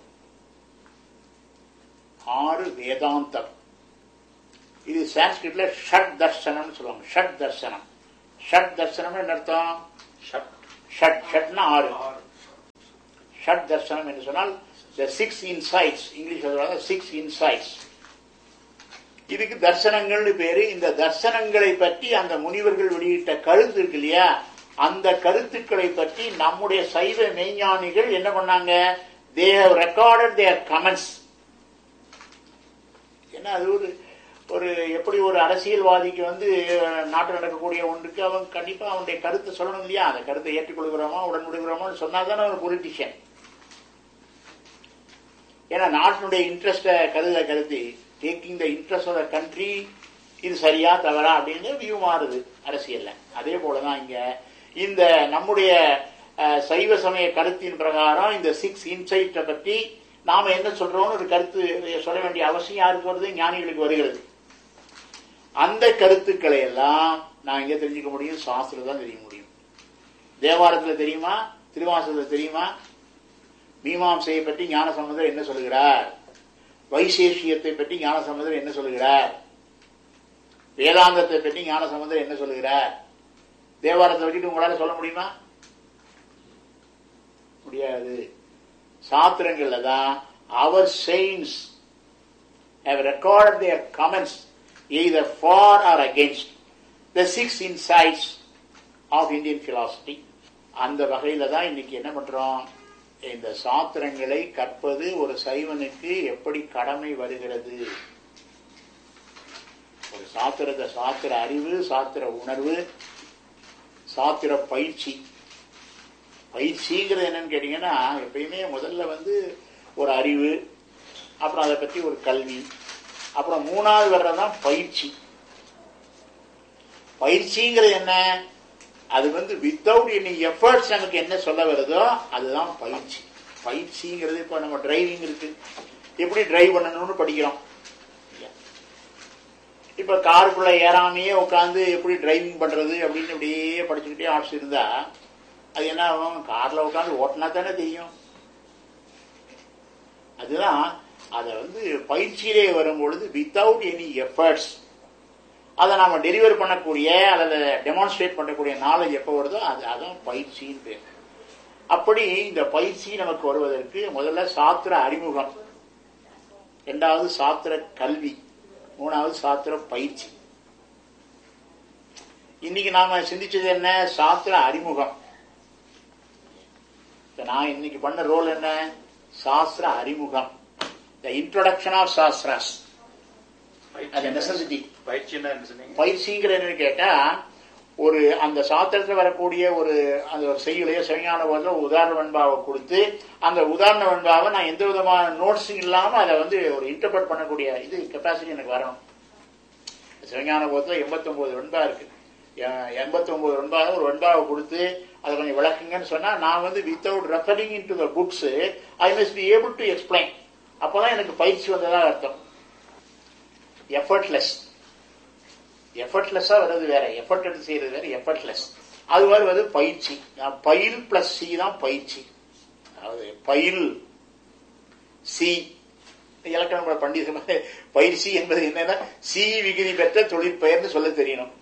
E: ஆறு வேதாந்தம் இது சான்ஸ்கிரிட்ல ஷட் தர்சனம்னு சொல்லுவாங்க ஷட் தர்சனம் ஷட் தர்சனம் என்ன அர்த்தம் ஷட் ஷட்னா ஆறு ஷட் தர்சனம் என்று சொன்னால் த சிக்ஸ் இன்சைட்ஸ் இங்கிலீஷ் சொல்றாங்க சிக்ஸ் இன்சைட்ஸ் இதுக்கு தர்சனங்கள்னு பேரு இந்த தர்சனங்களை பற்றி அந்த முனிவர்கள் வெளியிட்ட கருத்து இருக்கு இல்லையா அந்த கருத்துக்களை பற்றி நம்முடைய சைவ மெய்ஞானிகள் என்ன பண்ணாங்க they have recorded their comments ஏன்னா அது ஒரு ஒரு எப்படி ஒரு அரசியல்வாதிக்கு வந்து அஹ், நாட்டில் நடக்கக்கூடிய ஒன்றுக்கு அவன் கண்டிப்பா அவனுடைய கருத்தை சொல்லணும் இல்லையா அந்த கருத்தை ஏற்றுக்கொள்கிறோமா உடன்படுகிறோமான்னு சொன்னாதான் அவன் பொலிட்டிஷியன் ஏன்னா நாட்டினுடைய இன்ட்ரெஸ்ட கருத கருதி taking the interest of the country இது சரியா தவறா அப்படின்னு வியூ மாறுது அரசியல்ல அதே போலதான் இங்க இந்த நம்முடைய அஹ், சைவ சமய கருத்தின் பிரகாரம் இந்த சிக்ஸ் இன்சைட்டை பற்றி நாம என்ன சொல்றோம்னு ஒரு கருத்து சொல்ல வேண்டிய அவசியம் யாருக்கு வருது ஞானிகளுக்கு வருகிறது அந்த கருத்துக்களை எல்லாம் நான் எங்க தெரிஞ்சுக்க முடியும் சாஸ்திரம் தான் தெரிய முடியும் தேவாரத்துல தெரியுமா திருவாசகத்துல தெரியுமா மீமாம்சையை பற்றி ஞான சம்பந்தர் என்ன சொல்லுகிறார் வைசேஷியத்தை பற்றி ஞான சம்பந்தர் என்ன சொல்லுகிறார் வேதாந்தத்தை பற்றி ஞான சம்பந்தர் என்ன சொல்லுகிறார் தேவாரத்தை வச்சுட்டு உங்களால சொல்ல முடியுமா முடியாது சாத்திரங்கள்ல தான் அவர் saints have recorded their comments either for or against the six insights of Indian philosophy. அந்த வகையில தான் இன்னைக்கு என்ன பண்றோம் இந்த சாத்திரங்களை கற்பது ஒரு சைவனுக்கு எப்படி கடமை வருகிறது ஒரு சாத்திரத்தை சாத்திர அறிவு சாத்திர உணர்வு சாத்திர பயிற்சி பயிற்சிங்கிறது என்னன்னு கேட்டீங்கன்னா எப்பயுமே முதல்ல வந்து ஒரு அறிவு அப்புறம் அதை பற்றி ஒரு கல்வி அப்புறம் மூணாவது வர்றதுதான் பயிற்சி பயிற்சிங்கிறது என்ன அது வந்து வித்தவுட் எனி எஃபர்ட்ஸ் நமக்கு என்ன சொல்ல வருதோ அதுதான் பயிற்சி பயிற்சிங்கிறது இப்போ நம்ம டிரைவிங் இருக்கு எப்படி டிரைவ் பண்ணணும்னு படிக்கிறோம் இப்ப காருக்குள்ள ஏறாமையே உட்காந்து எப்படி டிரைவிங் பண்றது அப்படின்னு அப்படியே படிச்சுக்கிட்டே ஆப்ஸ் இருந்தா அது என்ன ஆகும் கார்ல உட்காந்து ஓட்டினா தானே தெரியும் அதுதான் அதை வந்து பயிற்சியிலே வரும்பொழுது வித்தவுட் எனி எஃபர்ட்ஸ் அதை நாம டெலிவர் பண்ணக்கூடிய அல்லது டெமான்ஸ்ட்ரேட் பண்ணக்கூடிய நாலேஜ் எப்போ வருதோ அது அதான் பயிற்சின்னு பேர் அப்படி இந்த பயிற்சி நமக்கு வருவதற்கு முதல்ல சாத்திர அறிமுகம் இரண்டாவது சாத்திர கல்வி மூணாவது சாத்திர பயிற்சி இன்னைக்கு நாம சிந்திச்சது என்ன சாத்திர அறிமுகம் இப்ப நான் இன்னைக்கு பண்ண ரோல் என்ன சாஸ்திர அறிமுகம் த இன்ட்ரோடக்ஷன் ஆஃப் சாஸ்திராஸ் அது நெசசிட்டி
F: பயிற்சின்னா என்ன சொன்னீங்க
E: பயிற்சிங்கிற என்னன்னு கேட்டா ஒரு அந்த சாத்திரத்தில் வரக்கூடிய ஒரு அந்த ஒரு செய்யுளையோ சிவஞான போதில் ஒரு உதாரண வெண்பாவை கொடுத்து அந்த உதாரண வெண்பாவை நான் எந்த விதமான நோட்ஸும் இல்லாம அதை வந்து ஒரு இன்டர்பிரட் பண்ணக்கூடிய இது கெப்பாசிட்டி எனக்கு வரணும் சிவஞான போதில் எண்பத்தொன்பது வெண்பா இருக்கு எண்பத்தொன்பது வெண்பாவை ஒரு வெண்பாவை கொடுத்து அதை கொஞ்சம் விளக்குங்கன்னு சொன்னா நான் வந்து without referring in to the books I must be able to explain அப்பதான் எனக்கு பயிற்சி வந்ததா அர்த்தம் எஃபர்ட்லெஸ் எஃபர்ட்லெஸ்ஸா வர்றது வேற எஃபர்ட் எடுத்து செய்யறது வேற எஃபர்ட்லெஸ் அது வருவது பயிற்சி நான் பயில் பிளஸ் சி தான் பயிற்சி அதாவது பயில் சி இலக்கண பண்டித பயிற்சி என்பது என்னன்னா சி விகுதி பெற்ற தொழிற்பெயர்னு சொல்ல தெரியணும்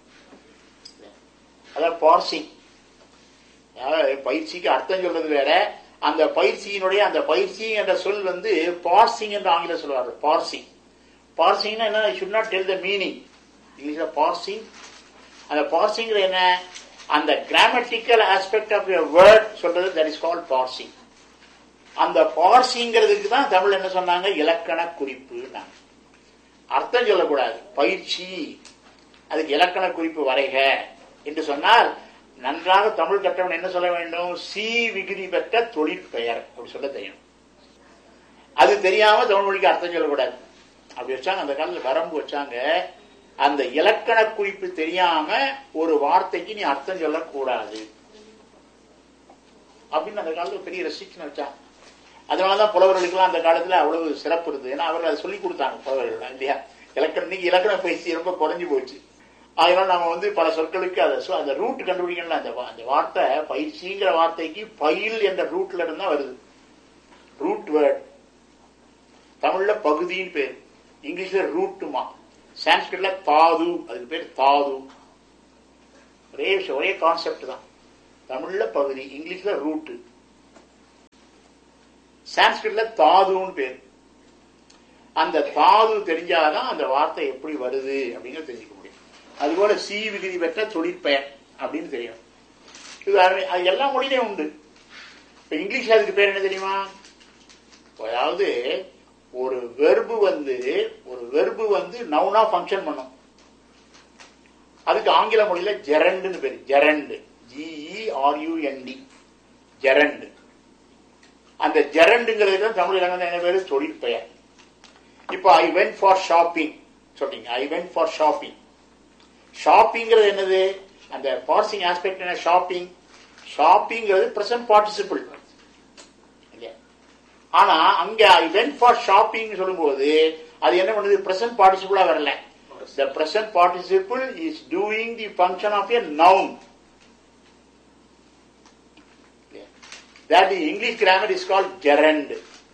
E: அதான் பார்சிங் அதாவது பயிற்சிக்கு அர்த்தம் சொல்றது வேற அந்த பயிற்சியினுடைய அந்த பயிற்சி என்ற சொல் வந்து பார்சிங் என்று ஆங்கிலம் சொல்லுவார்கள் பார்சிங் பார்சிங்னா என்ன should not tell the meaning இங்கிலீஷ்ல பார்சிங் அந்த பார்சிங் என்ன அந்த grammatical aspect of your word சொல்றது தட் இஸ் கால்ட் பார்சிங் அந்த பார்சிங்கிறதுக்கு தான் தமிழ் என்ன சொன்னாங்க இலக்கண குறிப்பு அர்த்தம் சொல்லக்கூடாது பயிற்சி அதுக்கு இலக்கண குறிப்பு வரைக என்று சொன்னால் நன்றாக தமிழ் கற்றவன் என்ன சொல்ல வேண்டும் சி விகுதி பெற்ற தொழிற்பெயர் அப்படி சொல்ல தெரியும் அது தெரியாம தமிழ் மொழிக்கு அர்த்தம் சொல்லக்கூடாது அப்படி வச்சாங்க அந்த காலத்துல வரம்பு வச்சாங்க அந்த இலக்கண குறிப்பு தெரியாம ஒரு வார்த்தைக்கு நீ அர்த்தம் சொல்லக்கூடாது அப்படின்னு அந்த காலத்துல பெரிய ரெஸ்ட்ரிக்ஷன் வச்சாங்க அதனாலதான் புலவர்களுக்கெல்லாம் அந்த காலத்துல அவ்வளவு சிறப்பு இருந்தது ஏன்னா அவர்கள் அதை சொல்லி கொடுத்தாங்க புலவர்கள் இல்லையா இலக்கணம் இன்னைக்கு இலக்கண பயிற்சி ரொம்ப குறைஞ்சு போச்சு அதனால நம்ம வந்து பல சொற்களுக்கு அதை அந்த ரூட் கண்டுபிடிக்கணும் அந்த அந்த வார்த்தை பயிற்சிங்கிற வார்த்தைக்கு பயில் என்ற ரூட்ல இருந்தா வருது ரூட் வேர்ட் தமிழ்ல பகுதின்னு பேர் இங்கிலீஷ்ல ரூட்டுமா சான்ஸ்கிரிட்ல தாது அதுக்கு பேர் தாது ஒரே ஒரே கான்செப்ட் தான் தமிழ்ல பகுதி இங்கிலீஷ்ல ரூட்டு சான்ஸ்கிரிட்ல தாதுன்னு பேர் அந்த தாது தெரிஞ்சாதான் அந்த வார்த்தை எப்படி வருது அப்படிங்கிறது தெரிஞ்சுக்க முடியும் அதுபோல சி விகுதி பெற்ற தொழிற்பெயர் அப்படின்னு தெரியும் இது அது எல்லா மொழியிலையும் உண்டு இப்ப இங்கிலீஷ்ல அதுக்கு பேர் என்ன தெரியுமா அதாவது ஒரு வெர்பு வந்து ஒரு வெர்பு வந்து நவுனா ஃபங்க்ஷன் பண்ணும் அதுக்கு ஆங்கில மொழியில ஜெரண்டுன்னு பேரு ஜெரண்டு ஜிஇஆர்யூஎன்டி ஜெரண்டு அந்த ஜெரண்டுங்கிறது தான் தமிழ் இலங்கை என்ன பேரு தொழிற்பெயர் இப்போ ஐ வென்ட் ஃபார் ஷாப்பிங் சொல்றீங்க ஐ வென்ட் ஃபார் ஷாப்பிங் ஷாப்பிங்கிறது என்னது அந்த பாசிங் ஆஸ்பெக்ட் என்ன ஷாப்பிங் ஷாப்பிங்கிறது பிரசன்ட் பார்ட்டிசிபிள் இல்லையா ஆனா அங்க ஐ வென்ட் ஃபார் ஷாப்பிங் சொல்லும்போது அது என்ன பண்ணுது பிரசன்ட் பார்ட்டிசிபிளா வரல the present participle is doing the function of a noun that the english grammar is called gerund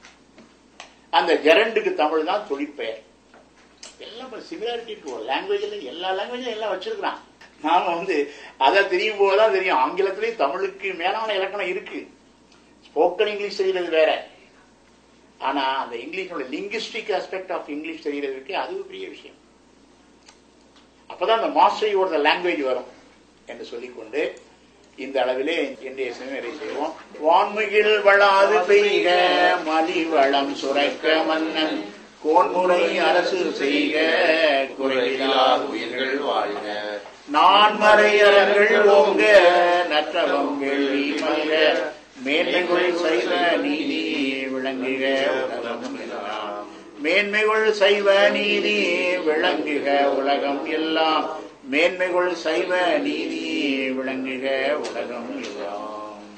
E: அந்த ஜெரண்டுக்கு தமிழ் தான் தொழிற்பெயர் எல்லாம் சிமிலாரிட்டி இருக்கு லாங்குவேஜ்ல எல்லா லாங்குவேஜ்ல எல்லாம் வச்சிருக்கிறான் நாம வந்து அதை தெரியும் போதுதான் தெரியும் ஆங்கிலத்திலேயும் தமிழுக்கு மேலான இலக்கணம் இருக்கு ஸ்போக்கன் இங்கிலீஷ் தெரியறது வேற ஆனா அந்த இங்கிலீஷோட லிங்குஸ்டிக் ஆஸ்பெக்ட் ஆஃப் இங்கிலீஷ் தெரியறது இருக்கு அது ஒரு பெரிய விஷயம் அப்பதான் அந்த மாஸ்டரியோட லாங்குவேஜ் வரும் என்று சொல்லிக்கொண்டு இந்த அளவிலே இன்றைய நிறைவு செய்வோம் வான்முகில் வளாது பெய்க மலி வளம் சுரக்க மன்னன் கோன்முறை அரசு செய்க குறையிலாது உயிர்கள் வாழ்க நான்மறையர்கள் ஓங்க நற்றவம் வெள்ளி மல்க மேன்மைகள் சைவ நீதி விளங்குக உலகம் எல்லாம் மேன்மைகள் சைவ நீதி விளங்குக உலகம் எல்லாம் மேன்மைகள் சைவ நீதி விளங்குக உலகம் எல்லாம்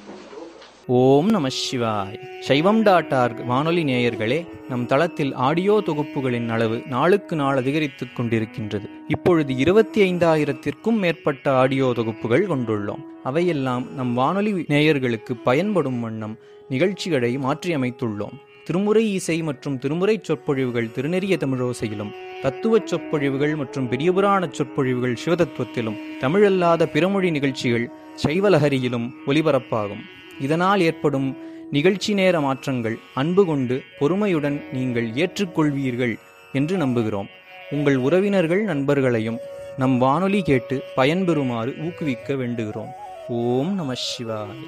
C: ஓம் நம சிவாய் சைவம் டாட் ஆர்க் வானொலி நேயர்களே நம் தளத்தில் ஆடியோ தொகுப்புகளின் அளவு நாளுக்கு நாள் அதிகரித்துக் கொண்டிருக்கின்றது இப்பொழுது இருபத்தி ஐந்தாயிரத்திற்கும் மேற்பட்ட ஆடியோ தொகுப்புகள் கொண்டுள்ளோம் அவையெல்லாம் நம் வானொலி நேயர்களுக்கு பயன்படும் வண்ணம் நிகழ்ச்சிகளை மாற்றியமைத்துள்ளோம் திருமுறை இசை மற்றும் திருமுறை சொற்பொழிவுகள் திருநெறிய தமிழோசையிலும் தத்துவச் சொற்பொழிவுகள் மற்றும் பெரியபுராண சொற்பொழிவுகள் சிவதத்துவத்திலும் தமிழல்லாத பிறமொழி நிகழ்ச்சிகள் சைவலஹரியிலும் ஒலிபரப்பாகும் இதனால் ஏற்படும் நிகழ்ச்சி நேர மாற்றங்கள் அன்பு கொண்டு பொறுமையுடன் நீங்கள் ஏற்றுக்கொள்வீர்கள் என்று நம்புகிறோம் உங்கள் உறவினர்கள் நண்பர்களையும் நம் வானொலி கேட்டு பயன்பெறுமாறு ஊக்குவிக்க வேண்டுகிறோம் ஓம் நம சிவாய்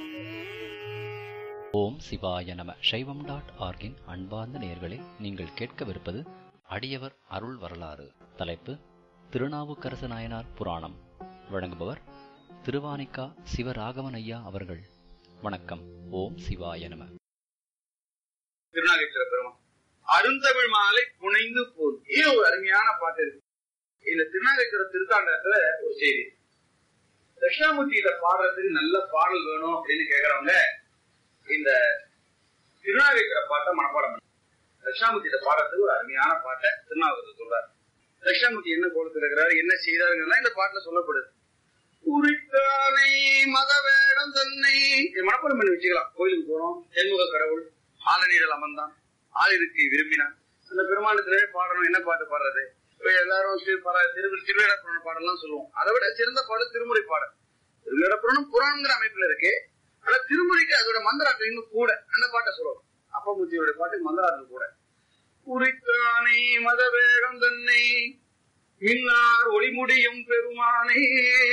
A: ஓம் சிவாய நம சைவம் டாட் ஆர்கின் அன்பார்ந்த நேயர்களே நீங்கள் கேட்கவிருப்பது அடியவர் அருள் வரலாறு தலைப்பு திருநாவுக்கரசு நாயனார் புராணம் வழங்குபவர் திருவானிக்கா சிவராகவன் ஐயா அவர்கள் வணக்கம் ஓம் சிவாய நம
H: திருநாகேஸ்வர பெருமான் அருந்தமிழ் மாலை புனைந்து போல் இது ஒரு அருமையான பாட்டு இருக்கு இந்த திருநாகேஸ்வர திருத்தாண்டத்துல ஒரு செய்தி தட்சிணாமூர்த்தியில பாடுறதுக்கு நல்ல பாடல் வேணும் அப்படின்னு கேக்குறவங்க இந்த திருநாகேஸ்வர பாட்டை மனப்பாடம் பண்ணி தட்சிணாமூர்த்தியில பாடுறதுக்கு ஒரு அருமையான பாட்டை திருநாவுக்கரசர் சொல்றாரு தட்சிணாமூர்த்தி என்ன கோலத்தில் இருக்கிறாரு என்ன செய்தாருங்கிறதெல்லாம் இந்த பாட்டுல சொல்லப்படுது உரித்தானை மத வேடம் தன்னை இதை மனப்பாடம் பண்ணி வச்சுக்கலாம் கோயிலுக்கு போறோம் தென்முக கடவுள் ஆலநீடல் அமர்ந்தான் ஆளிருக்கு விரும்பினான் அந்த பெருமானத்திலே பாடணும் என்ன பாட்டு பாடுறது இப்ப எல்லாரும் திரு- பர- திரு திருவிழாப்புரண பாடலாம் சொல்லுவோம் அதை விட சிறந்த பாடல் திருமுறை பாடல் திருவிழாப்புரணம் புராணங்கிற அமைப்புல இருக்கு ஆனா திருமுறைக்கு அதோட மந்திராக்கள் இன்னும் கூட அந்த பாட்டை சொல்லுவோம் அப்பமூர்த்தியோட பாட்டு மந்திராக்கள் கூட உரித்தானை மத வேடம் தன்னை மின்னார் ஒளிமுடியும் பெருமானே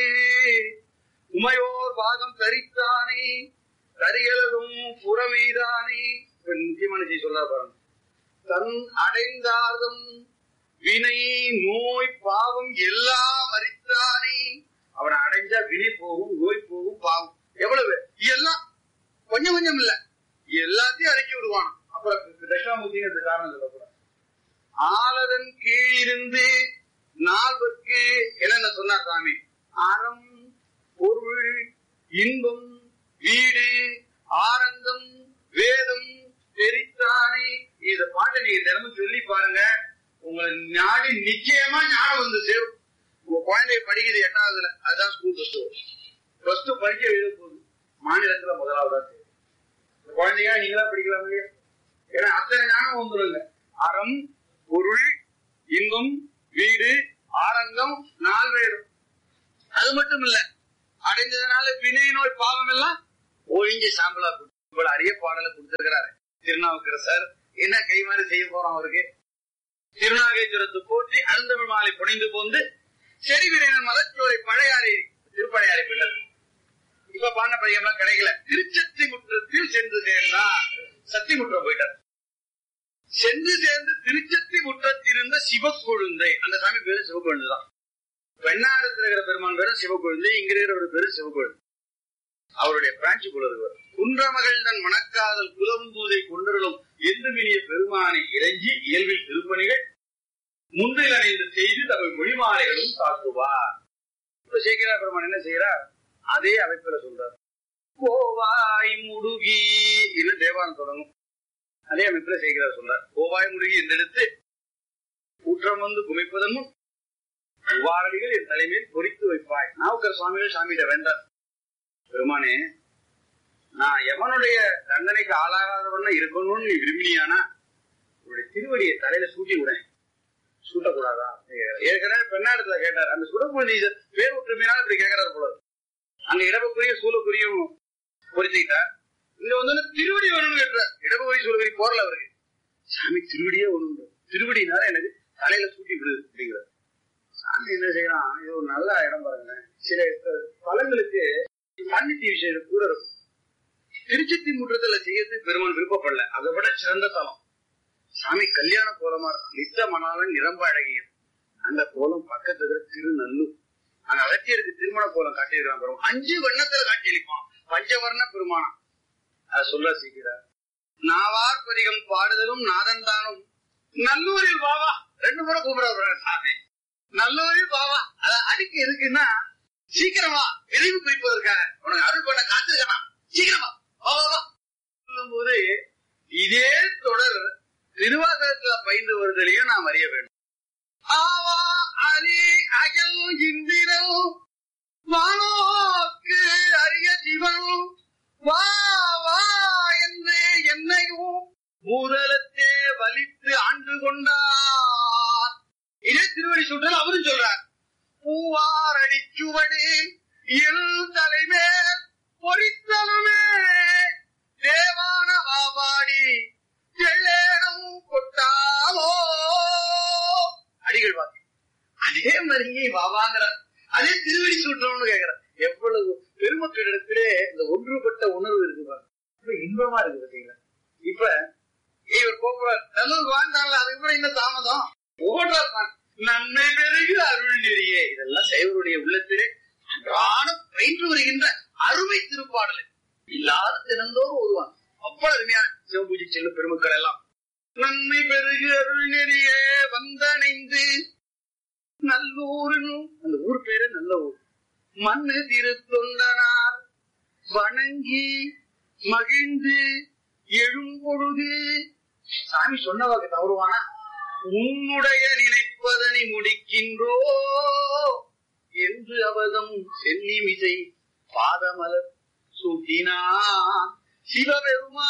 H: உமையோர் பாகம் தரித்தானே கரியலதும் புறமீதானே இப்ப முக்கியமான செய்தி சொல்ல பாருங்க தன் அடைந்தார்தம் வினை நோய் பாவம் எல்லாம் அறித்தானே அவனை அடைஞ்சா வினை போகும் நோய் போகும் பாவம் எவ்வளவு எல்லாம் கொஞ்சம் கொஞ்சம் இல்ல எல்லாத்தையும் அடக்கி விடுவான் அப்புறம் தட்சிணாமூர்த்திங்கிறது காரணம் சொல்லக்கூடாது ஆலதன் கீழிருந்து நால்வர்க்கு என்னென்ன சொன்னார் சாமி அறம் பொருள் இன்பம் வீடு ஆனந்தம் வேதம் தெரித்தானே இத பாட்டை நீங்க தினமும் சொல்லி பாருங்க உங்களை நாடி நிச்சயமா ஞானம் வந்து சேரும் உங்க குழந்தை படிக்குது எட்டாவதுல அதுதான் school plus two plus two படிக்க எழுத போகுது மாநிலத்துல முதலாவதா சேரும் இந்த குழந்தைங்க நீங்களா படிக்கலாம் இல்லையா ஏன்னா அத்தனை ஞானம் வந்துருங்க அறம் பொருள் இன்பம் வீடு ஆனந்தம் நால்வேதம் அது மட்டும் இல்ல அடைஞ்சதுனால வினை நோய் பாவம் எல்லாம் ஒழிஞ்சு சாம்பலா போச்சு. இவ்வளவு அரிய பாடலை கொடுத்திருக்கிறாரு திருநாவுக்கரசர் என்ன கைமாறு செய்ய போறோம் அவருக்கு திருநாகேஸ்வரத்தை போற்றி அருந்தமிழ் மாலை புனைந்து போந்து செடி வீரன் மலச்சோரை பழையாறை திருப்பழையாறை பிள்ளை இப்ப பாண்ட பையன்லாம் கிடைக்கல திருச்சத்தி முற்றத்தில் சென்று சேர்ந்தா சத்தி முற்றம் போயிட்டார் சென்று சேர்ந்து திருச்சத்தி முற்றத்திருந்த சிவக்கொழுந்தை அந்த சாமி பேரு சிவக்கொழுந்து தான் பெண்ணாடத்துல இருக்கிற பெருமான் பேரும் சிவக்கொழுந்தை இங்க இருக்கிற ஒரு பேரு சிவக்கொழுந்து அவருடைய பிரான்ச்சு குலருவர் குன்றமகள் தன் மணக்காதல் குலவுந்தூதை கொண்டருளும் எந்துமினிய பெருமானை இறைஞ்சி இயல்பில் திருப்பணிகள் முன்றில் அணிந்து செய்து தம்மை மொழிமாலைகளும் தாக்குவார் இப்ப சேக்கிரா பெருமான் என்ன செய்யறார் அதே அமைப்புல சொல்றார் கோவாய் முடுகி என்று தேவாரம் தொடங்கும் அதே அமைப்புல சேக்கிரார் சொல்றார் கோவாய் முடுகி என்றெடுத்து ஊற்றம் வந்து குமைப்பதன் முன் உபாரடிகள் என் தலைமையில் பொறித்து வைப்பாய் நாவுக்கர் சுவாமிகள் சாமியிட வேண்டார் பெருமானே நான் எவனுடைய தண்டனைக்கு ஆளாகாதவன இருக்கணும்னு நீ விரும்பினியானா உன்னுடைய திருவடியை தலையில சூட்டி விட சூட்டக்கூடாதா ஏற்கனவே பெண்ணாடத்துல கேட்டார் அந்த சுடக்குழந்தை பேர் ஒற்றுமையினால இப்படி கேட்கறாரு போல அங்க இடபக்குரிய சூலக்குரியும் பொறிச்சுக்கிட்டார் இங்க வந்து திருவடி வேணும்னு கேட்டார் இடபக்குரிய சூலக்குரி போறல அவருக்கு சாமி திருவடியே ஒண்ணு திருவடினால எனக்கு தலையில சூட்டி விடுது அப்படிங்கிறார் சாமி என்ன செய்யறான் இது ஒரு நல்ல இடம் பாருங்க சில பழங்களுக்கு தண்ணி விஷயம் கூட இருக்கும் திருச்சத்தி முற்றத்துல செய்யறதுக்கு பெருமான் விருப்பப்படல அதை விட சிறந்த தலம் சாமி கல்யாண கோலமா இருக்கும் நித்த மணாலன் நிரம்ப அழகியன் அந்த கோலம் பக்கத்துல இருக்கிற திருநல்லூர் அந்த அகத்தியருக்கு திருமண கோலம் காட்டியிருக்கான் பெருமான் அஞ்சு வண்ணத்துல காட்சியளிப்பான் பஞ்சவர்ண பெருமானம் அதை சொல்ல சீக்கிறார் நாவார் பதிகம் பாடுதலும் நாதந்தானும் நல்லூரில் வாவா ரெண்டு முறை கூப்பிடுறாரு சாமி நல்லூரில் வாவா அத அதுக்கு எதுக்குன்னா சீக்கிரமா விரைவு குறிப்பதற்காக உனக்கு அருள் பண்ண காத்திருக்கான் சீக்கிரமா வா வா வா சொல்லும் போது இதே தொடர் திருவாசகத்துல பயின்று வருதலையும் நாம் அறிய வேண்டும் ஆவா அரி அகல் இந்திரோ வானோக்கு அரிய சிவன் வா வா என்று என்னையும் பூதலத்தே வலித்து ஆண்டு கொண்டார் இதே திருவடி சுற்றல் அவரும் சொல்றார் பூவாரடி சுவடு என் தலைமேல் பொறித்தலுமே தேவான வாபாடி எள்ளேனம் கொட்டாலோ அடிகள் வாக்கு அதே மாதிரி வாவாங்கிறார் அதே திருவடி சூட்டணும்னு கேக்குறார் எவ்வளவு பெருமக்களிடத்திலே இந்த ஒன்றுபட்ட உணர்வு இருக்கு பாருங்க இப்ப இன்பமா இருக்கு பாத்தீங்களா இப்ப இவர் போக்குவரர் நல்லூர் வாழ்ந்தாங்கல்ல அதுக்கு கூட இன்னும் தாமதம் ஓடுறார் நன்மை பெருகு அருள் நெறியே இதெல்லாம் சைவருடைய உள்ளத்திலே அன்றாடம் பயின்று வருகின்ற அருமை திருப்பாடல் இல்லாத தினந்தோறும் வருவான் அவ்வளவு அருமையான சிவபூஜை செல்லும் பெருமக்கள் எல்லாம் நன்மை பெருகு அருள் நெறியே வந்தணைந்து நல்லூர்னு அந்த ஊர் பேரு நல்ல ஊர் மண்ணு திருத்தொண்டனார் வணங்கி மகிழ்ந்து எழும்பொழுது சாமி சொன்னவாக்கு தவறுவானா உன்னுடைய நினைப்பதனை முடிக்கின்றோ என்று அவதம் சென்னிமிசை பாதமலர் சூட்டினா சிவபெருமா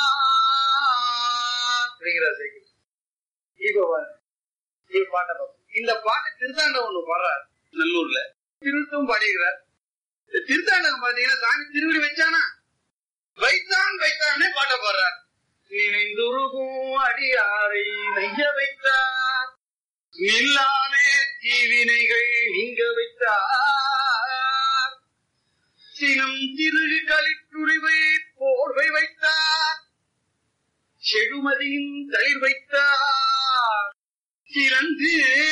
H: இப்ப பாட்ட இந்த பாட்டு திருத்தாண்டம் ஒண்ணு பாடுறார் நல்லூர்ல திருத்தும் பாடிக்கிறார் திருத்தாண்டம் பாத்தீங்கன்னா சாமி திருவிழி வச்சானா வைத்தான் வைத்தானே பாட்ட பாடுறார் நினைந்துருகும் அடியாரை நெய்ய வைத்தார் நில்லாமே தீவினைகள் நீங்க வைத்தார் சினம் திருளி களித்துரிவை போர்வை வைத்தார் செழுமதியின் தளிர் வைத்தார் சிறந்து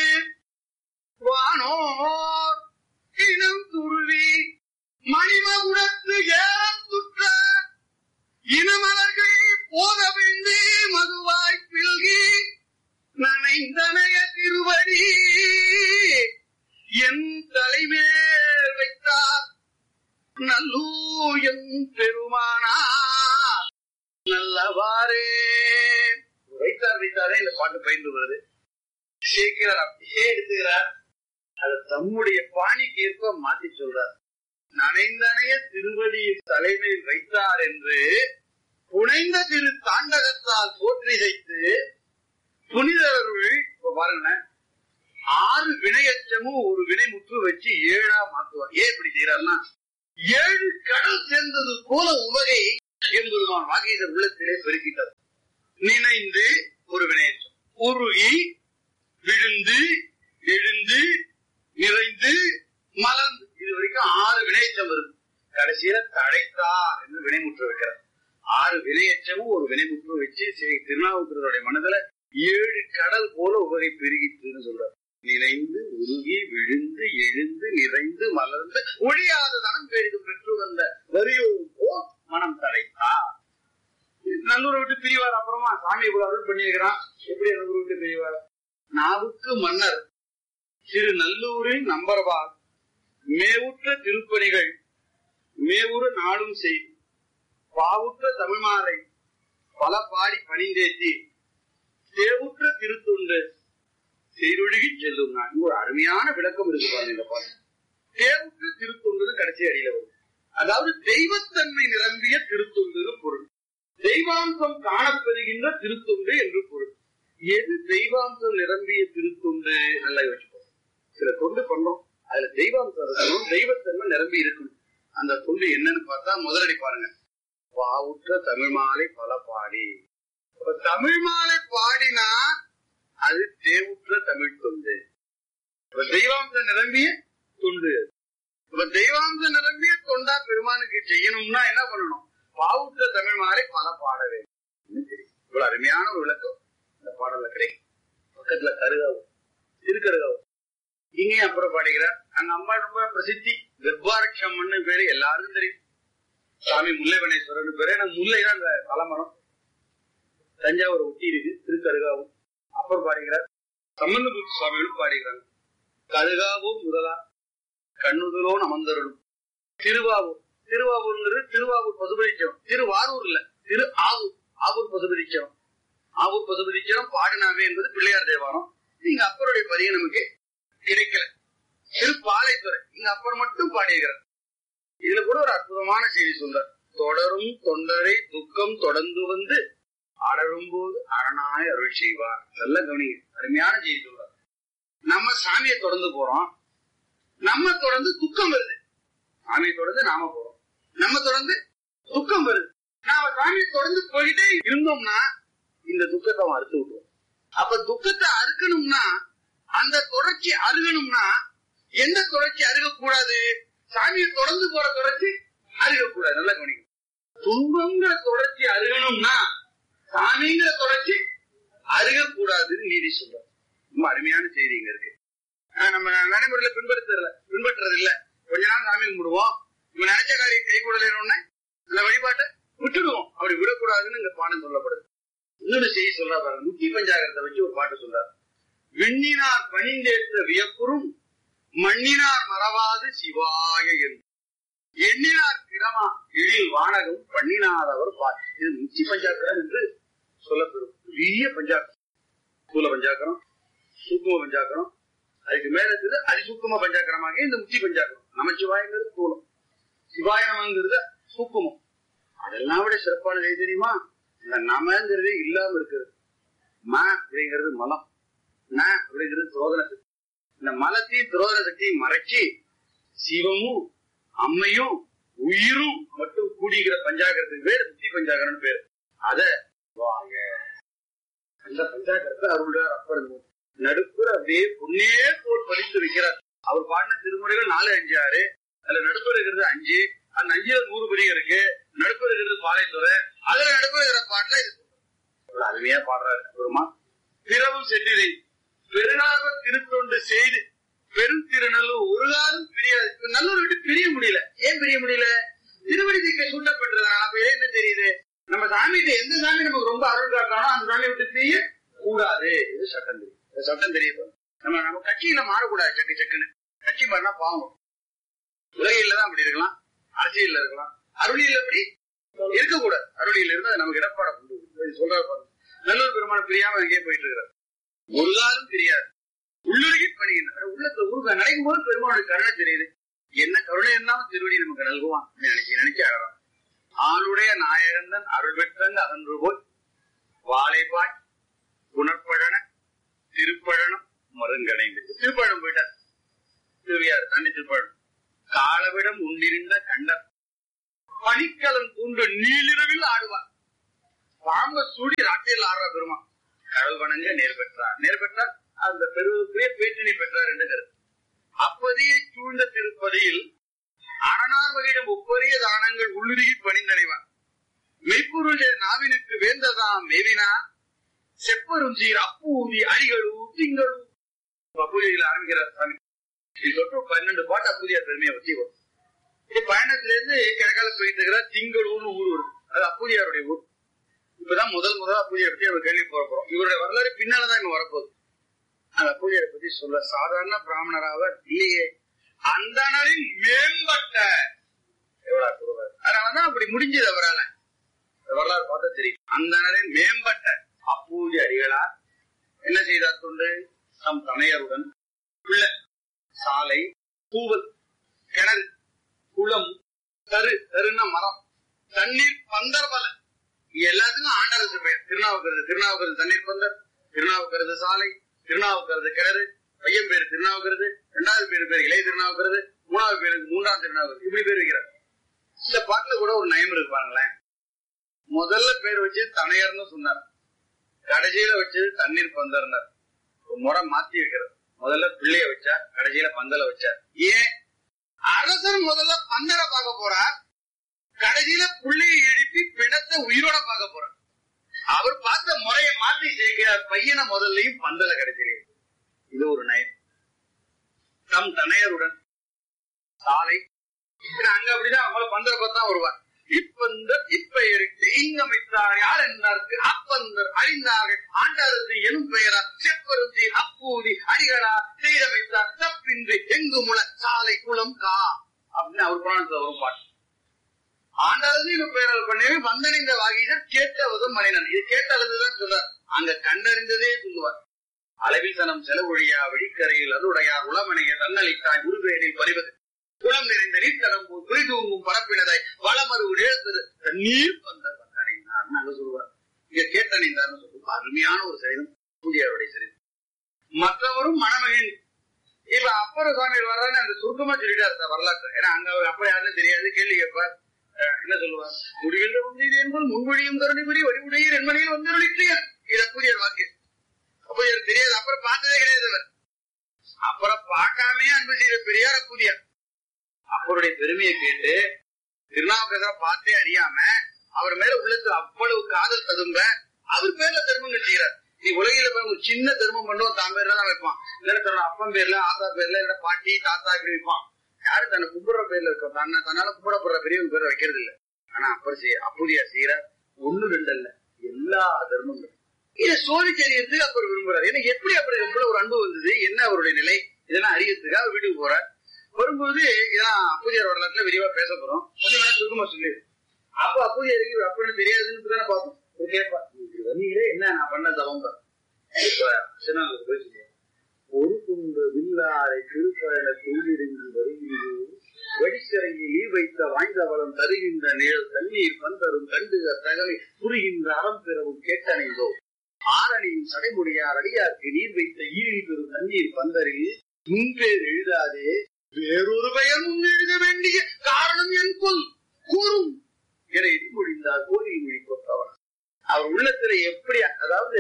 H: வானோர் இனம் துருவி மணிமகுடத்து ஏறத்துற்ற இனமலர்கள் போதவிழ்ந்து மதுவாய் பில்கி நனைந்தனைய திருவடி என் தலைமேல் வைத்தார் நல்லூயம் பெருமானா நல்லவாறே வைத்தார் வைத்தாரே இந்த பாட்டு பயின்று வருது சேர்க்கிறார் அப்படியே எடுத்துக்கிறார் அதை தம்முடைய பாணிக்கு ஏற்ப மாத்தி சொல்றார் நனைந்தனைய திருவடியின் தலைமையில் வைத்தார் என்று புனைந்த திரு தாண்டகத்தால் தோற்றிதைத்து புனிதர்கள் இப்ப பாருங்க ஆறு வினையச்சமும் ஒரு வினை முற்று வச்சு ஏழா மாத்துவார் ஏன் இப்படி செய்யறாருன்னா ஏழு கடல் சேர்ந்தது போல உவகை எம்பெருமான் வாகீதர் உள்ளத்திலே பெருக்கிட்டது நினைந்து ஒரு வினையச்சம் உருகி விழுந்து எழுந்து நிறைந்து மலர்ந்து இது வரைக்கும் ஆறு வினையச்சம் இருக்கு கடைசியில தடைத்தார் என்று வினைமுற்று வைக்கிறார் ஆறு வினையச்சமும் ஒரு வினைமுற்று வச்சு ஸ்ரீ திருநாவுக்கரருடைய மனதுல ஏழு கடல் போல உவகை பெருகிட்டுன்னு சொல்றார் நினைந்து உருகி விழுந்து எழுந்து நிறைந்து மலர்ந்து ஒழியாத தனம் பெரிதும் பெற்று வந்த வரியோம் போ மனம் தடைத்தா நல்லூரை விட்டு பிரிவார் அப்புறமா சாமி இவ்வளவு அருள் பண்ணியிருக்கிறான் எப்படி நல்லூரை விட்டு பிரிவார் நாவுக்கு மன்னர் திரு நல்லூரில் நம்பர்வார் மேவுற்ற திருப்பணிகள் மேவுற நாளும் செய்து பாவுற்ற தமிழ்மாலை பல பாடி பணிந்தேத்தி தேவுற்ற திருத்தொண்டு செய்தொழுகி செல்லும் நான் இங்க ஒரு அருமையான விளக்கம் இருக்கு பாருங்க இந்த பாட்டு தேவுற்ற திருத்தொண்டு கடைசி அடியில வரும் அதாவது தெய்வத்தன்மை நிரம்பிய திருத்தொண்டு பொருள் தெய்வாம்சம் காணப்பெறுகின்ற திருத்தொண்டு என்று பொருள் எது தெய்வாம்சம் நிரம்பிய திருத்தொண்டு நல்லா யோசிப்போம் சில தொண்டு பண்றோம் அதுல தெய்வாம்சம் இருக்கணும் தெய்வத்தன்மை நிரம்பி இருக்கணும் அந்த தொண்டு என்னன்னு பார்த்தா முதலடி பாருங்க பாவுற்ற தமிழ் மாலை பல பாடி இப்ப தமிழ் மாலை பாடினா அது தேவுற்ற தமிழ் தொண்டு இப்ப தெய்வாம்சம் நிரம்பிய தொண்டு இப்ப தெய்வாம்சம் நிரம்பிய தொண்டா பெருமானுக்கு செய்யணும்னா என்ன பண்ணணும் பாவுற்ற தமிழ் மாலை பல பாட வேண்டும் தெரியும் இவ்வளவு அருமையான ஒரு விளக்கம் இந்த பாடல்ல கிடைக்கும் பக்கத்துல கருகாவு திருக்கருகாவு இங்கேயும் அப்புறம் பாடுகிறார் அங்க அம்மா ரொம்ப பிரசித்தி கர்ப்பாரட்சம்னு பேரு எல்லாருக்கும் தெரியும் சாமி முல்லைவனேஸ்வரன் பேரு நான் முல்லை தான் அந்த தலைமரம் தஞ்சாவூர் ஒட்டி இருக்கு திருக்கருகாவும் அப்புறம் பாடுகிறார் சம்பந்தபுத்த சுவாமிகளும் பாடுகிறாங்க கருகாவூர் முதலா கண்ணுதலோன் அமர்ந்தருளும் திருவாவூர் திருவாவூர்ங்கிறது திருவாவூர் பசுபதிச்சம் திருவாரூர் இல்ல திரு ஆவூர் ஆவூர் பசுபதிச்சம் ஆவூர் பசுபதிச்சம் பாடினாவே என்பது பிள்ளையார் தேவாரம் இங்க அப்பருடைய பதிவு நமக்கு கிடைக்கல திருப்பாலைத்துறை இங்க அப்பர் மட்டும் பாடியிருக்கிறார் இதுல கூட ஒரு அற்புதமான செய்தி சொல்றார் தொடரும் தொண்டரை துக்கம் தொடர்ந்து வந்து அடரும் போது அரணாய் அருள் செய்வார் நல்ல கவனிங்க அருமையான செய்தி சொல்றார் நம்ம சாமியை தொடர்ந்து போறோம் நம்ம தொடர்ந்து துக்கம் வருது சாமியை தொடர்ந்து நாம போறோம் நம்ம தொடர்ந்து துக்கம் வருது நாம சாமியை தொடர்ந்து போயிட்டே இருந்தோம்னா இந்த துக்கத்தை அவன் அறுத்து விட்டுருவோம் அப்ப துக்கத்தை அறுக்கணும்னா அந்த தொடர்ச்சி அருகணும்னா எந்த தொடர்ச்சி அருகக்கூடாது சாமியை தொடர்ந்து போற தொடர்ச்சி அருகக்கூடாது நல்லா கவனிக்கும் துன்பங்கிற தொடர்ச்சி அருகணும்னா சாமிங்கிற தொடர்ச்சி அருகக்கூடாதுன்னு நீதி சொல்றார் ரொம்ப அருமையான செய்தி இங்க இருக்கு ஆஹ் நம்ம நடைமுறையில பின்பற்றுறதுல பின்பற்றுறது இல்ல கொஞ்ச நாள் சாமி கும்பிடுவோம் இவன் நினைச்ச காரியம் கை கூடலன்னு அந்த வழிபாட்டை விட்டுடுவோம் அப்படி விடக்கூடாதுன்னு இங்க பாடம் சொல்லப்படுது இன்னொரு செய்தி சொல்றா பாருங்க முத்தி பஞ்சாகரத்தை வச்சு ஒரு பாட்டு சொல்றாரு விண்ணினார் பணிந்தேற்ற வியப்புறும் மண்ணினார் மறவாது சிவாய என்று எண்ணினார் கிரமா எழில் வானகம் பண்ணினாதவர் பார் இது முத்தி பஞ்சாக்கரம் என்று சொல்லப்பெறும் பெரிய பஞ்சாக்கரம் ஸ்தூல பஞ்சாக்கரம் சூக்கும பஞ்சாக்கரம் அதுக்கு மேல இருக்குது அதிசூக்கும பஞ்சாக்கரமாக இந்த முத்தி பஞ்சாக்கரம் நமச்சிவாயங்கிறது ஸ்தூலம் சிவாயனம்ங்கிறது சூக்குமம் அதெல்லாம் விட சிறப்பானது எது தெரியுமா இந்த நமங்கிறதே இல்லாம இருக்கிறது ம அப்படிங்கிறது மலம் ந அப்படிங்கிறது துரோதன சக்தி இந்த மலத்தையும் துரோதன சக்தியும் மறைச்சு சிவமும் அம்மையும் உயிரும் மட்டும் கூடிகிற பஞ்சாகரத்துக்கு பேர் முத்தி பஞ்சாகரன் பேர் அத வாங்க அந்த பஞ்சாகரத்தை அருள்றார் அப்பர் நடுப்புற அப்படியே பொன்னே போல் படித்து வைக்கிறார் அவர் பாடின திருமுறைகள் நாலு அஞ்சு ஆறு அதுல நடுப்புற இருக்கிறது அஞ்சு அந்த அஞ்சுல நூறு பெரிய இருக்கு நடுப்புற இருக்கிறது பாலைத்துறை அதுல நடுப்புற இருக்கிற பாட்டுல இது இவ்வளவு அருமையா பாடுறாரு பெருமா பிறவும் சென்றிரை பெருநாக திருத்தொண்டு செய்து பெரும் திருநல்லூர் ஒரு காலம் பிரியாது இப்ப நல்லூர் விட்டு பிரிய முடியல ஏன் பிரிய முடியல திருவடி தீக்க சூட்டப்பட்டதுனால அப்ப ஏன் என்ன தெரியுது நம்ம சாமிகிட்ட எந்த சாமி நமக்கு ரொம்ப அருள் காட்டானோ அந்த சாமியை விட்டு பிரிய கூடாது இது சட்டம் தெரியும் இந்த சட்டம் தெரியும் நம்ம நம்ம கட்சியில மாறக்கூடாது சக்கு சக்குன்னு கட்சி மாறினா பாவம் உலகையில தான் அப்படி இருக்கலாம் அரசியல்ல இருக்கலாம் அருளியில் எப்படி இருக்கக்கூடாது அருளியில் இருந்து அது நமக்கு இடப்பாட கொண்டு சொல்றாரு பாருங்க நல்லூர் பெருமான பிரியாம எங்கேயே போயிட்டு இருக்கிறார் ஒரு காலம் தெரியாது உள்ளுருகி பணிகின்றார் உள்ளத்துல உருக நினைக்கும் போது பெருமானுடைய கருணை தெரியுது என்ன கருணை இல்லாம திருவடி நமக்கு நல்குவான் நினைச்சு நினைச்சு அழகான் ஆளுடைய நாயகந்தன் அருள் பெற்றங்க அகன்று போய் வாழைப்பாய் குணப்பழன திருப்பழனம் மருங்கடைந்து திருப்பழம் போயிட்டார் திருவியார் தண்ணி திருப்பழம் காலவிடம் உண்டிருந்த கண்டர் பனிக்கலன் பூண்டு நீலிரவில் ஆடுவார் பாம்ப சூடி ராட்டியில் ஆடுற பெருமா கடல் வணங்க நேர் பெற்றார் நேர் பெற்றார் அந்த பெருவுக்குரிய பேற்றினை பெற்றார் என்று கருத்து அப்பதியை சூழ்ந்த திருப்பதியில் அரணார் வகையிடம் ஒப்பரிய தானங்கள் உள்ளுருகி பணிந்தடைவார் மெய்ப்பொருள் நாவினுக்கு வேந்ததாம் மேவினா செப்பரும் சீர் அப்பூதி அடிகளும் திங்களும் அப்பூதியில் ஆரம்பிக்கிறார் சாமி இது தொட்டு பன்னெண்டு பாட்டு அப்பூதியார் பெருமையை வச்சு வரும் இது பயணத்துல இருந்து கிழக்கால போயிட்டு இருக்கிற திங்களூர்னு ஊர் வருது அது அப்பூதியாருடைய ஊர் இப்பதான் முதல் முதல் அப்பூதியை பத்தி நம்ம கேள்வி போற போறோம் இவருடைய வரலாறு பின்னாலதான் இங்க வரப்போகுது அந்த அப்பூதியரை பத்தி சொல்ல சாதாரண பிராமணராவர் இல்லையே அந்தணரின் மேம்பட்ட எவ்வளவு அற்புதமா இருக்கு. அதனாலதான் அப்படி முடிஞ்சது அவரால இந்த வரலாறு பார்த்தா தெரியும் அந்தணரின் மேம்பட்ட அப்பூதி அடிகளார் என்ன செய்தார் தொண்டு தம் தமையருடன் பிள்ளை சாலை பூவல் கிணறு குளம் தரு தருன்னா மரம் தண்ணீர் பந்தர்பல எல்லாத்துக்கும் ஆண்டரசு பெயர் திருநாவுக்கரசு திருநாவுக்கரசு தண்ணீர் பந்தர் திருநாவுக்கரசு சாலை திருநாவுக்கரசு கிணறு பையன் பேரு திருநாவுக்கரசு இரண்டாவது பேரு பேர் இளைய திருநாவுக்கரசு மூணாவது பேருக்கு மூன்றாம் திருநாவுக்கரசு இப்படி பேர் வைக்கிறார் இந்த பாட்டுல கூட ஒரு நயம் இருக்கு பாருங்களேன் முதல்ல பேர் வச்சு தனையர்னு சொன்னார் கடைசியில வச்சது தண்ணீர் பந்தர்னார் ஒரு முறை மாத்தி வைக்கிறது முதல்ல பிள்ளைய வச்சார் கடைசியில பந்தல வச்சார் ஏன் அரசர் முதல்ல பந்தரை பார்க்க போறார் கடைசியில பிள்ளையை எழுப்பி பிணத்தை உயிரோட பார்க்க போறார் அவர் பார்த்த முறையை மாத்தி செய்கிறார் பையனை முதல்லையும் பந்தல கடைசியிலையும் இது ஒரு நயம் தம் தனையருடன் சாலை ஏன்னா அங்க அப்படிதான் அவங்கள பந்தர பார்த்தா வருவார் இப்பந்தர் இப்பெயருக்கு இங்கமைத்தார் யார் என்றார்க்கு அப்பந்தர் அறிந்தார்கள் ஆண்டாரது எனும் பெயரார் செப்பருத்தி அப்பூதி அடிகளா செய்தமைத்தார் தப்பின்றி எங்கு முள சாலை குளம் கா அப்படின்னு அவர் புராணத்துல வரும் பாட்டு ஆண்டாரது எனும் பெயரால் பண்ணவே வந்தணிந்த வாகிதர் கேட்டவதும் மனிதன் இது கேட்டதுதான் சொல்றார் அங்க கண்டறிந்ததே சொல்லுவார் அளவில் சனம் செலவொழியா வெளிக்கரையில் அருடையார் உளமனைய தன்னளித்தாய் உருவேனில் பறிவது குளம் நிறைந்த நீர்த்தடம் போல் குறி தூங்கும் பரப்பினதை வளமறு எழுத்தது நீர் வந்த வந்தடைந்தார் நாங்க சொல்லுவார் இங்க கேட்டணிந்தார்னு சொல்லுவோம் அருமையான ஒரு சரிதம் பூஜையாருடைய சரிதம் மற்றவரும் மணமகின் இப்ப அப்பர சுவாமி வர்றாரு அந்த சுருக்கமா சொல்லிட்டாரு சார் வரலாற்று ஏன்னா அங்க அவர் அப்ப யாருன்னு தெரியாது கேள்வி கேட்பார் அஹ் என்ன சொல்லுவார் முடிகின்ற உண்மையில் என்பது முன்வழியும் கருணை புரி வழிவுடையர் என்மனையில் வந்து இத பூஜையர் வாக்கியம் அப்ப எனக்கு தெரியாது அப்புறம் பார்த்ததே கிடையாது அவர் அப்புறம் பார்க்காமே அன்பு செய்த பெரியார் புதியார் அவருடைய பெருமையை கேட்டு திருநாவுக்கரசரை பார்த்தே அறியாம அவர் மேல உள்ளத்துல அவ்வளவு காதல் ததும்ப அவர் பேர்ல தர்மம் செய்யறார் நீ உலகில போய் ஒரு சின்ன தர்மம் பண்ணுவோம் தான் பேர்ல தான் வைப்பான் இல்ல தன்னோட அப்பன் பேர்ல ஆத்தா பேர்ல இல்ல பாட்டி தாத்தா இப்படி வைப்பான் யாரும் தன்னை கும்பிடுற பேர்ல இருக்க தன்னை தன்னால கும்பிடப்படுற பெரியவங்க பேரை வைக்கிறது இல்ல ஆனா அப்பர் செய்ய அப்புதியா செய்யறார் ஒண்ணு ரெண்டு அல்ல எல்லா தர்மங்களும் இதை சோதிச்சறியத்துக்கு அப்பர் விரும்புறாரு ஏன்னா எப்படி அப்படி எவ்வளவு ஒரு அன்பு வந்தது என்ன அவருடைய நிலை இதெல்லாம் அறியறதுக்காக அவர் வீட்டுக்கு போறார் வரும்போது இதான் அப்பூதியார் வரலாற்றுல விரிவா பேச போறோம் கொஞ்சம் வேணா சுருக்கமா சொல்லிடு அப்ப அப்பூதியாருக்கு இவர் அப்படின்னு தெரியாதுன்னு தானே பார்த்தோம் இவர் கேட்பா இப்படி வந்தீங்களே என்ன நான் பண்ண தவம் பாரு. இப்ப சின்னவங்களுக்கு போய் சொல்லுவார் ஒரு குன்று வில்லாரை திருப்பயண துள்ளிருந்து வருகின்றோ வெடிக்கரையில் ஈ வைத்த வாய்ந்தவளம் தருகின்ற நிழல் தண்ணீர் பந்தரும் கண்டுக தகவை புரிகின்ற அறம் பெறவும் கேட்டணைந்தோ ஆரணியும் சடைமுடியார் அடியார்க்கு நீர் வைத்த ஈழி பெறும் தண்ணீர் பந்தரில் முன்பேர் எழுதாதே வேறொரு பெயர் முன் எழுத வேண்டிய காரணம் என் கொல் கூறும் என இது மொழிந்தார் கோரி மொழி கொற்றவர் அவர் உள்ளத்துல எப்படி அதாவது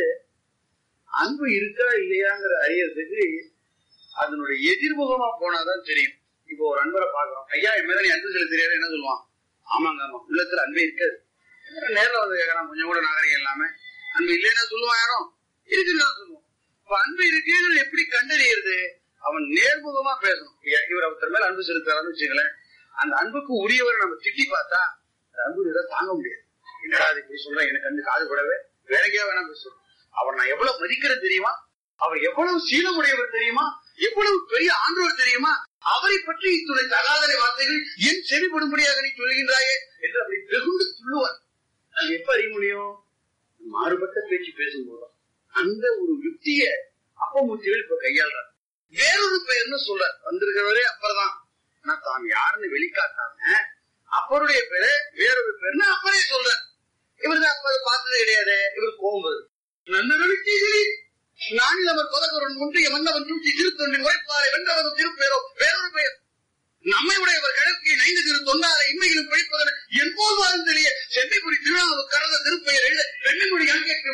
H: அன்பு இருக்கா இல்லையாங்கிற அறியறதுக்கு அதனுடைய எதிர்முகமா போனாதான் தெரியும் இப்போ ஒரு அன்பரை பாக்குறோம் ஐயா என் மேல நீ அன்பு செலுத்த தெரியாது என்ன சொல்லுவான் ஆமாங்க ஆமா உள்ளத்துல அன்பே இருக்காது நேர்ல வந்து கேக்குறான் கொஞ்சம் கூட நாகரிகம் இல்லாம அன்பு இல்லைன்னா சொல்லுவான் யாரும் இருக்குன்னு தான் சொல்லுவோம் இப்ப அன்பு இருக்குன்னு எப்படி கண்டறியறது அவன் நேர்முகமா பேசணும் ஐயா, இவர் ஒருத்தர் மேல அன்பு செலுத்துறாருன்னு வச்சுங்களேன் அந்த அன்புக்கு உரியவரை நம்ம திட்டி பார்த்தா அந்த அன்பு இதை தாங்க முடியாது என்னடா அது இப்படி சொல்றேன் எனக்கு கண்டு காது படவே வேற எங்கேயா வேணா பேசுறோம் அவர் நான் எவ்வளவு மதிக்கிறது தெரியுமா அவர் எவ்வளவு சீலமுடையவர் தெரியுமா எவ்வளவு பெரிய ஆண்டவர் தெரியுமா அவரை பற்றி இத்துணை தகாதனை வார்த்தைகள் என் செவிப்படும்படியாக நீ சொல்கின்றாயே என்று அப்படி வெகுண்டு துள்ளுவார் அது எப்ப அறிய முடியும் மாறுபட்ட பேச்சு பேசும்போது அந்த ஒரு யுக்திய அப்பமூர்த்திகள் இப்ப கையாளுறார் வேறொரு பெயர்னு சொல்றார் வந்திருக்கிறவரே அப்பர்தான் ஆனா தான் யாருன்னு வெளிக்காட்டாம அப்பருடைய பேரு வேறொரு பேர்னு அப்பரே சொல்றார் இவருக்கு அப்ப பார்த்தது கிடையாது இவர் கோபம் வருது நன்னவனுக்கு நானில் அவர் கொதகருடன் ஒன்றிய மன்னவன் சூழ்ச்சி திருத்தொண்டின் உரைப்பாறை வென்றவன் திருப்பேரோ வேறொரு பெயர் நம்மை உடையவர் கிழக்கு நைந்து திரு தொண்டாரை இம்மையிலும்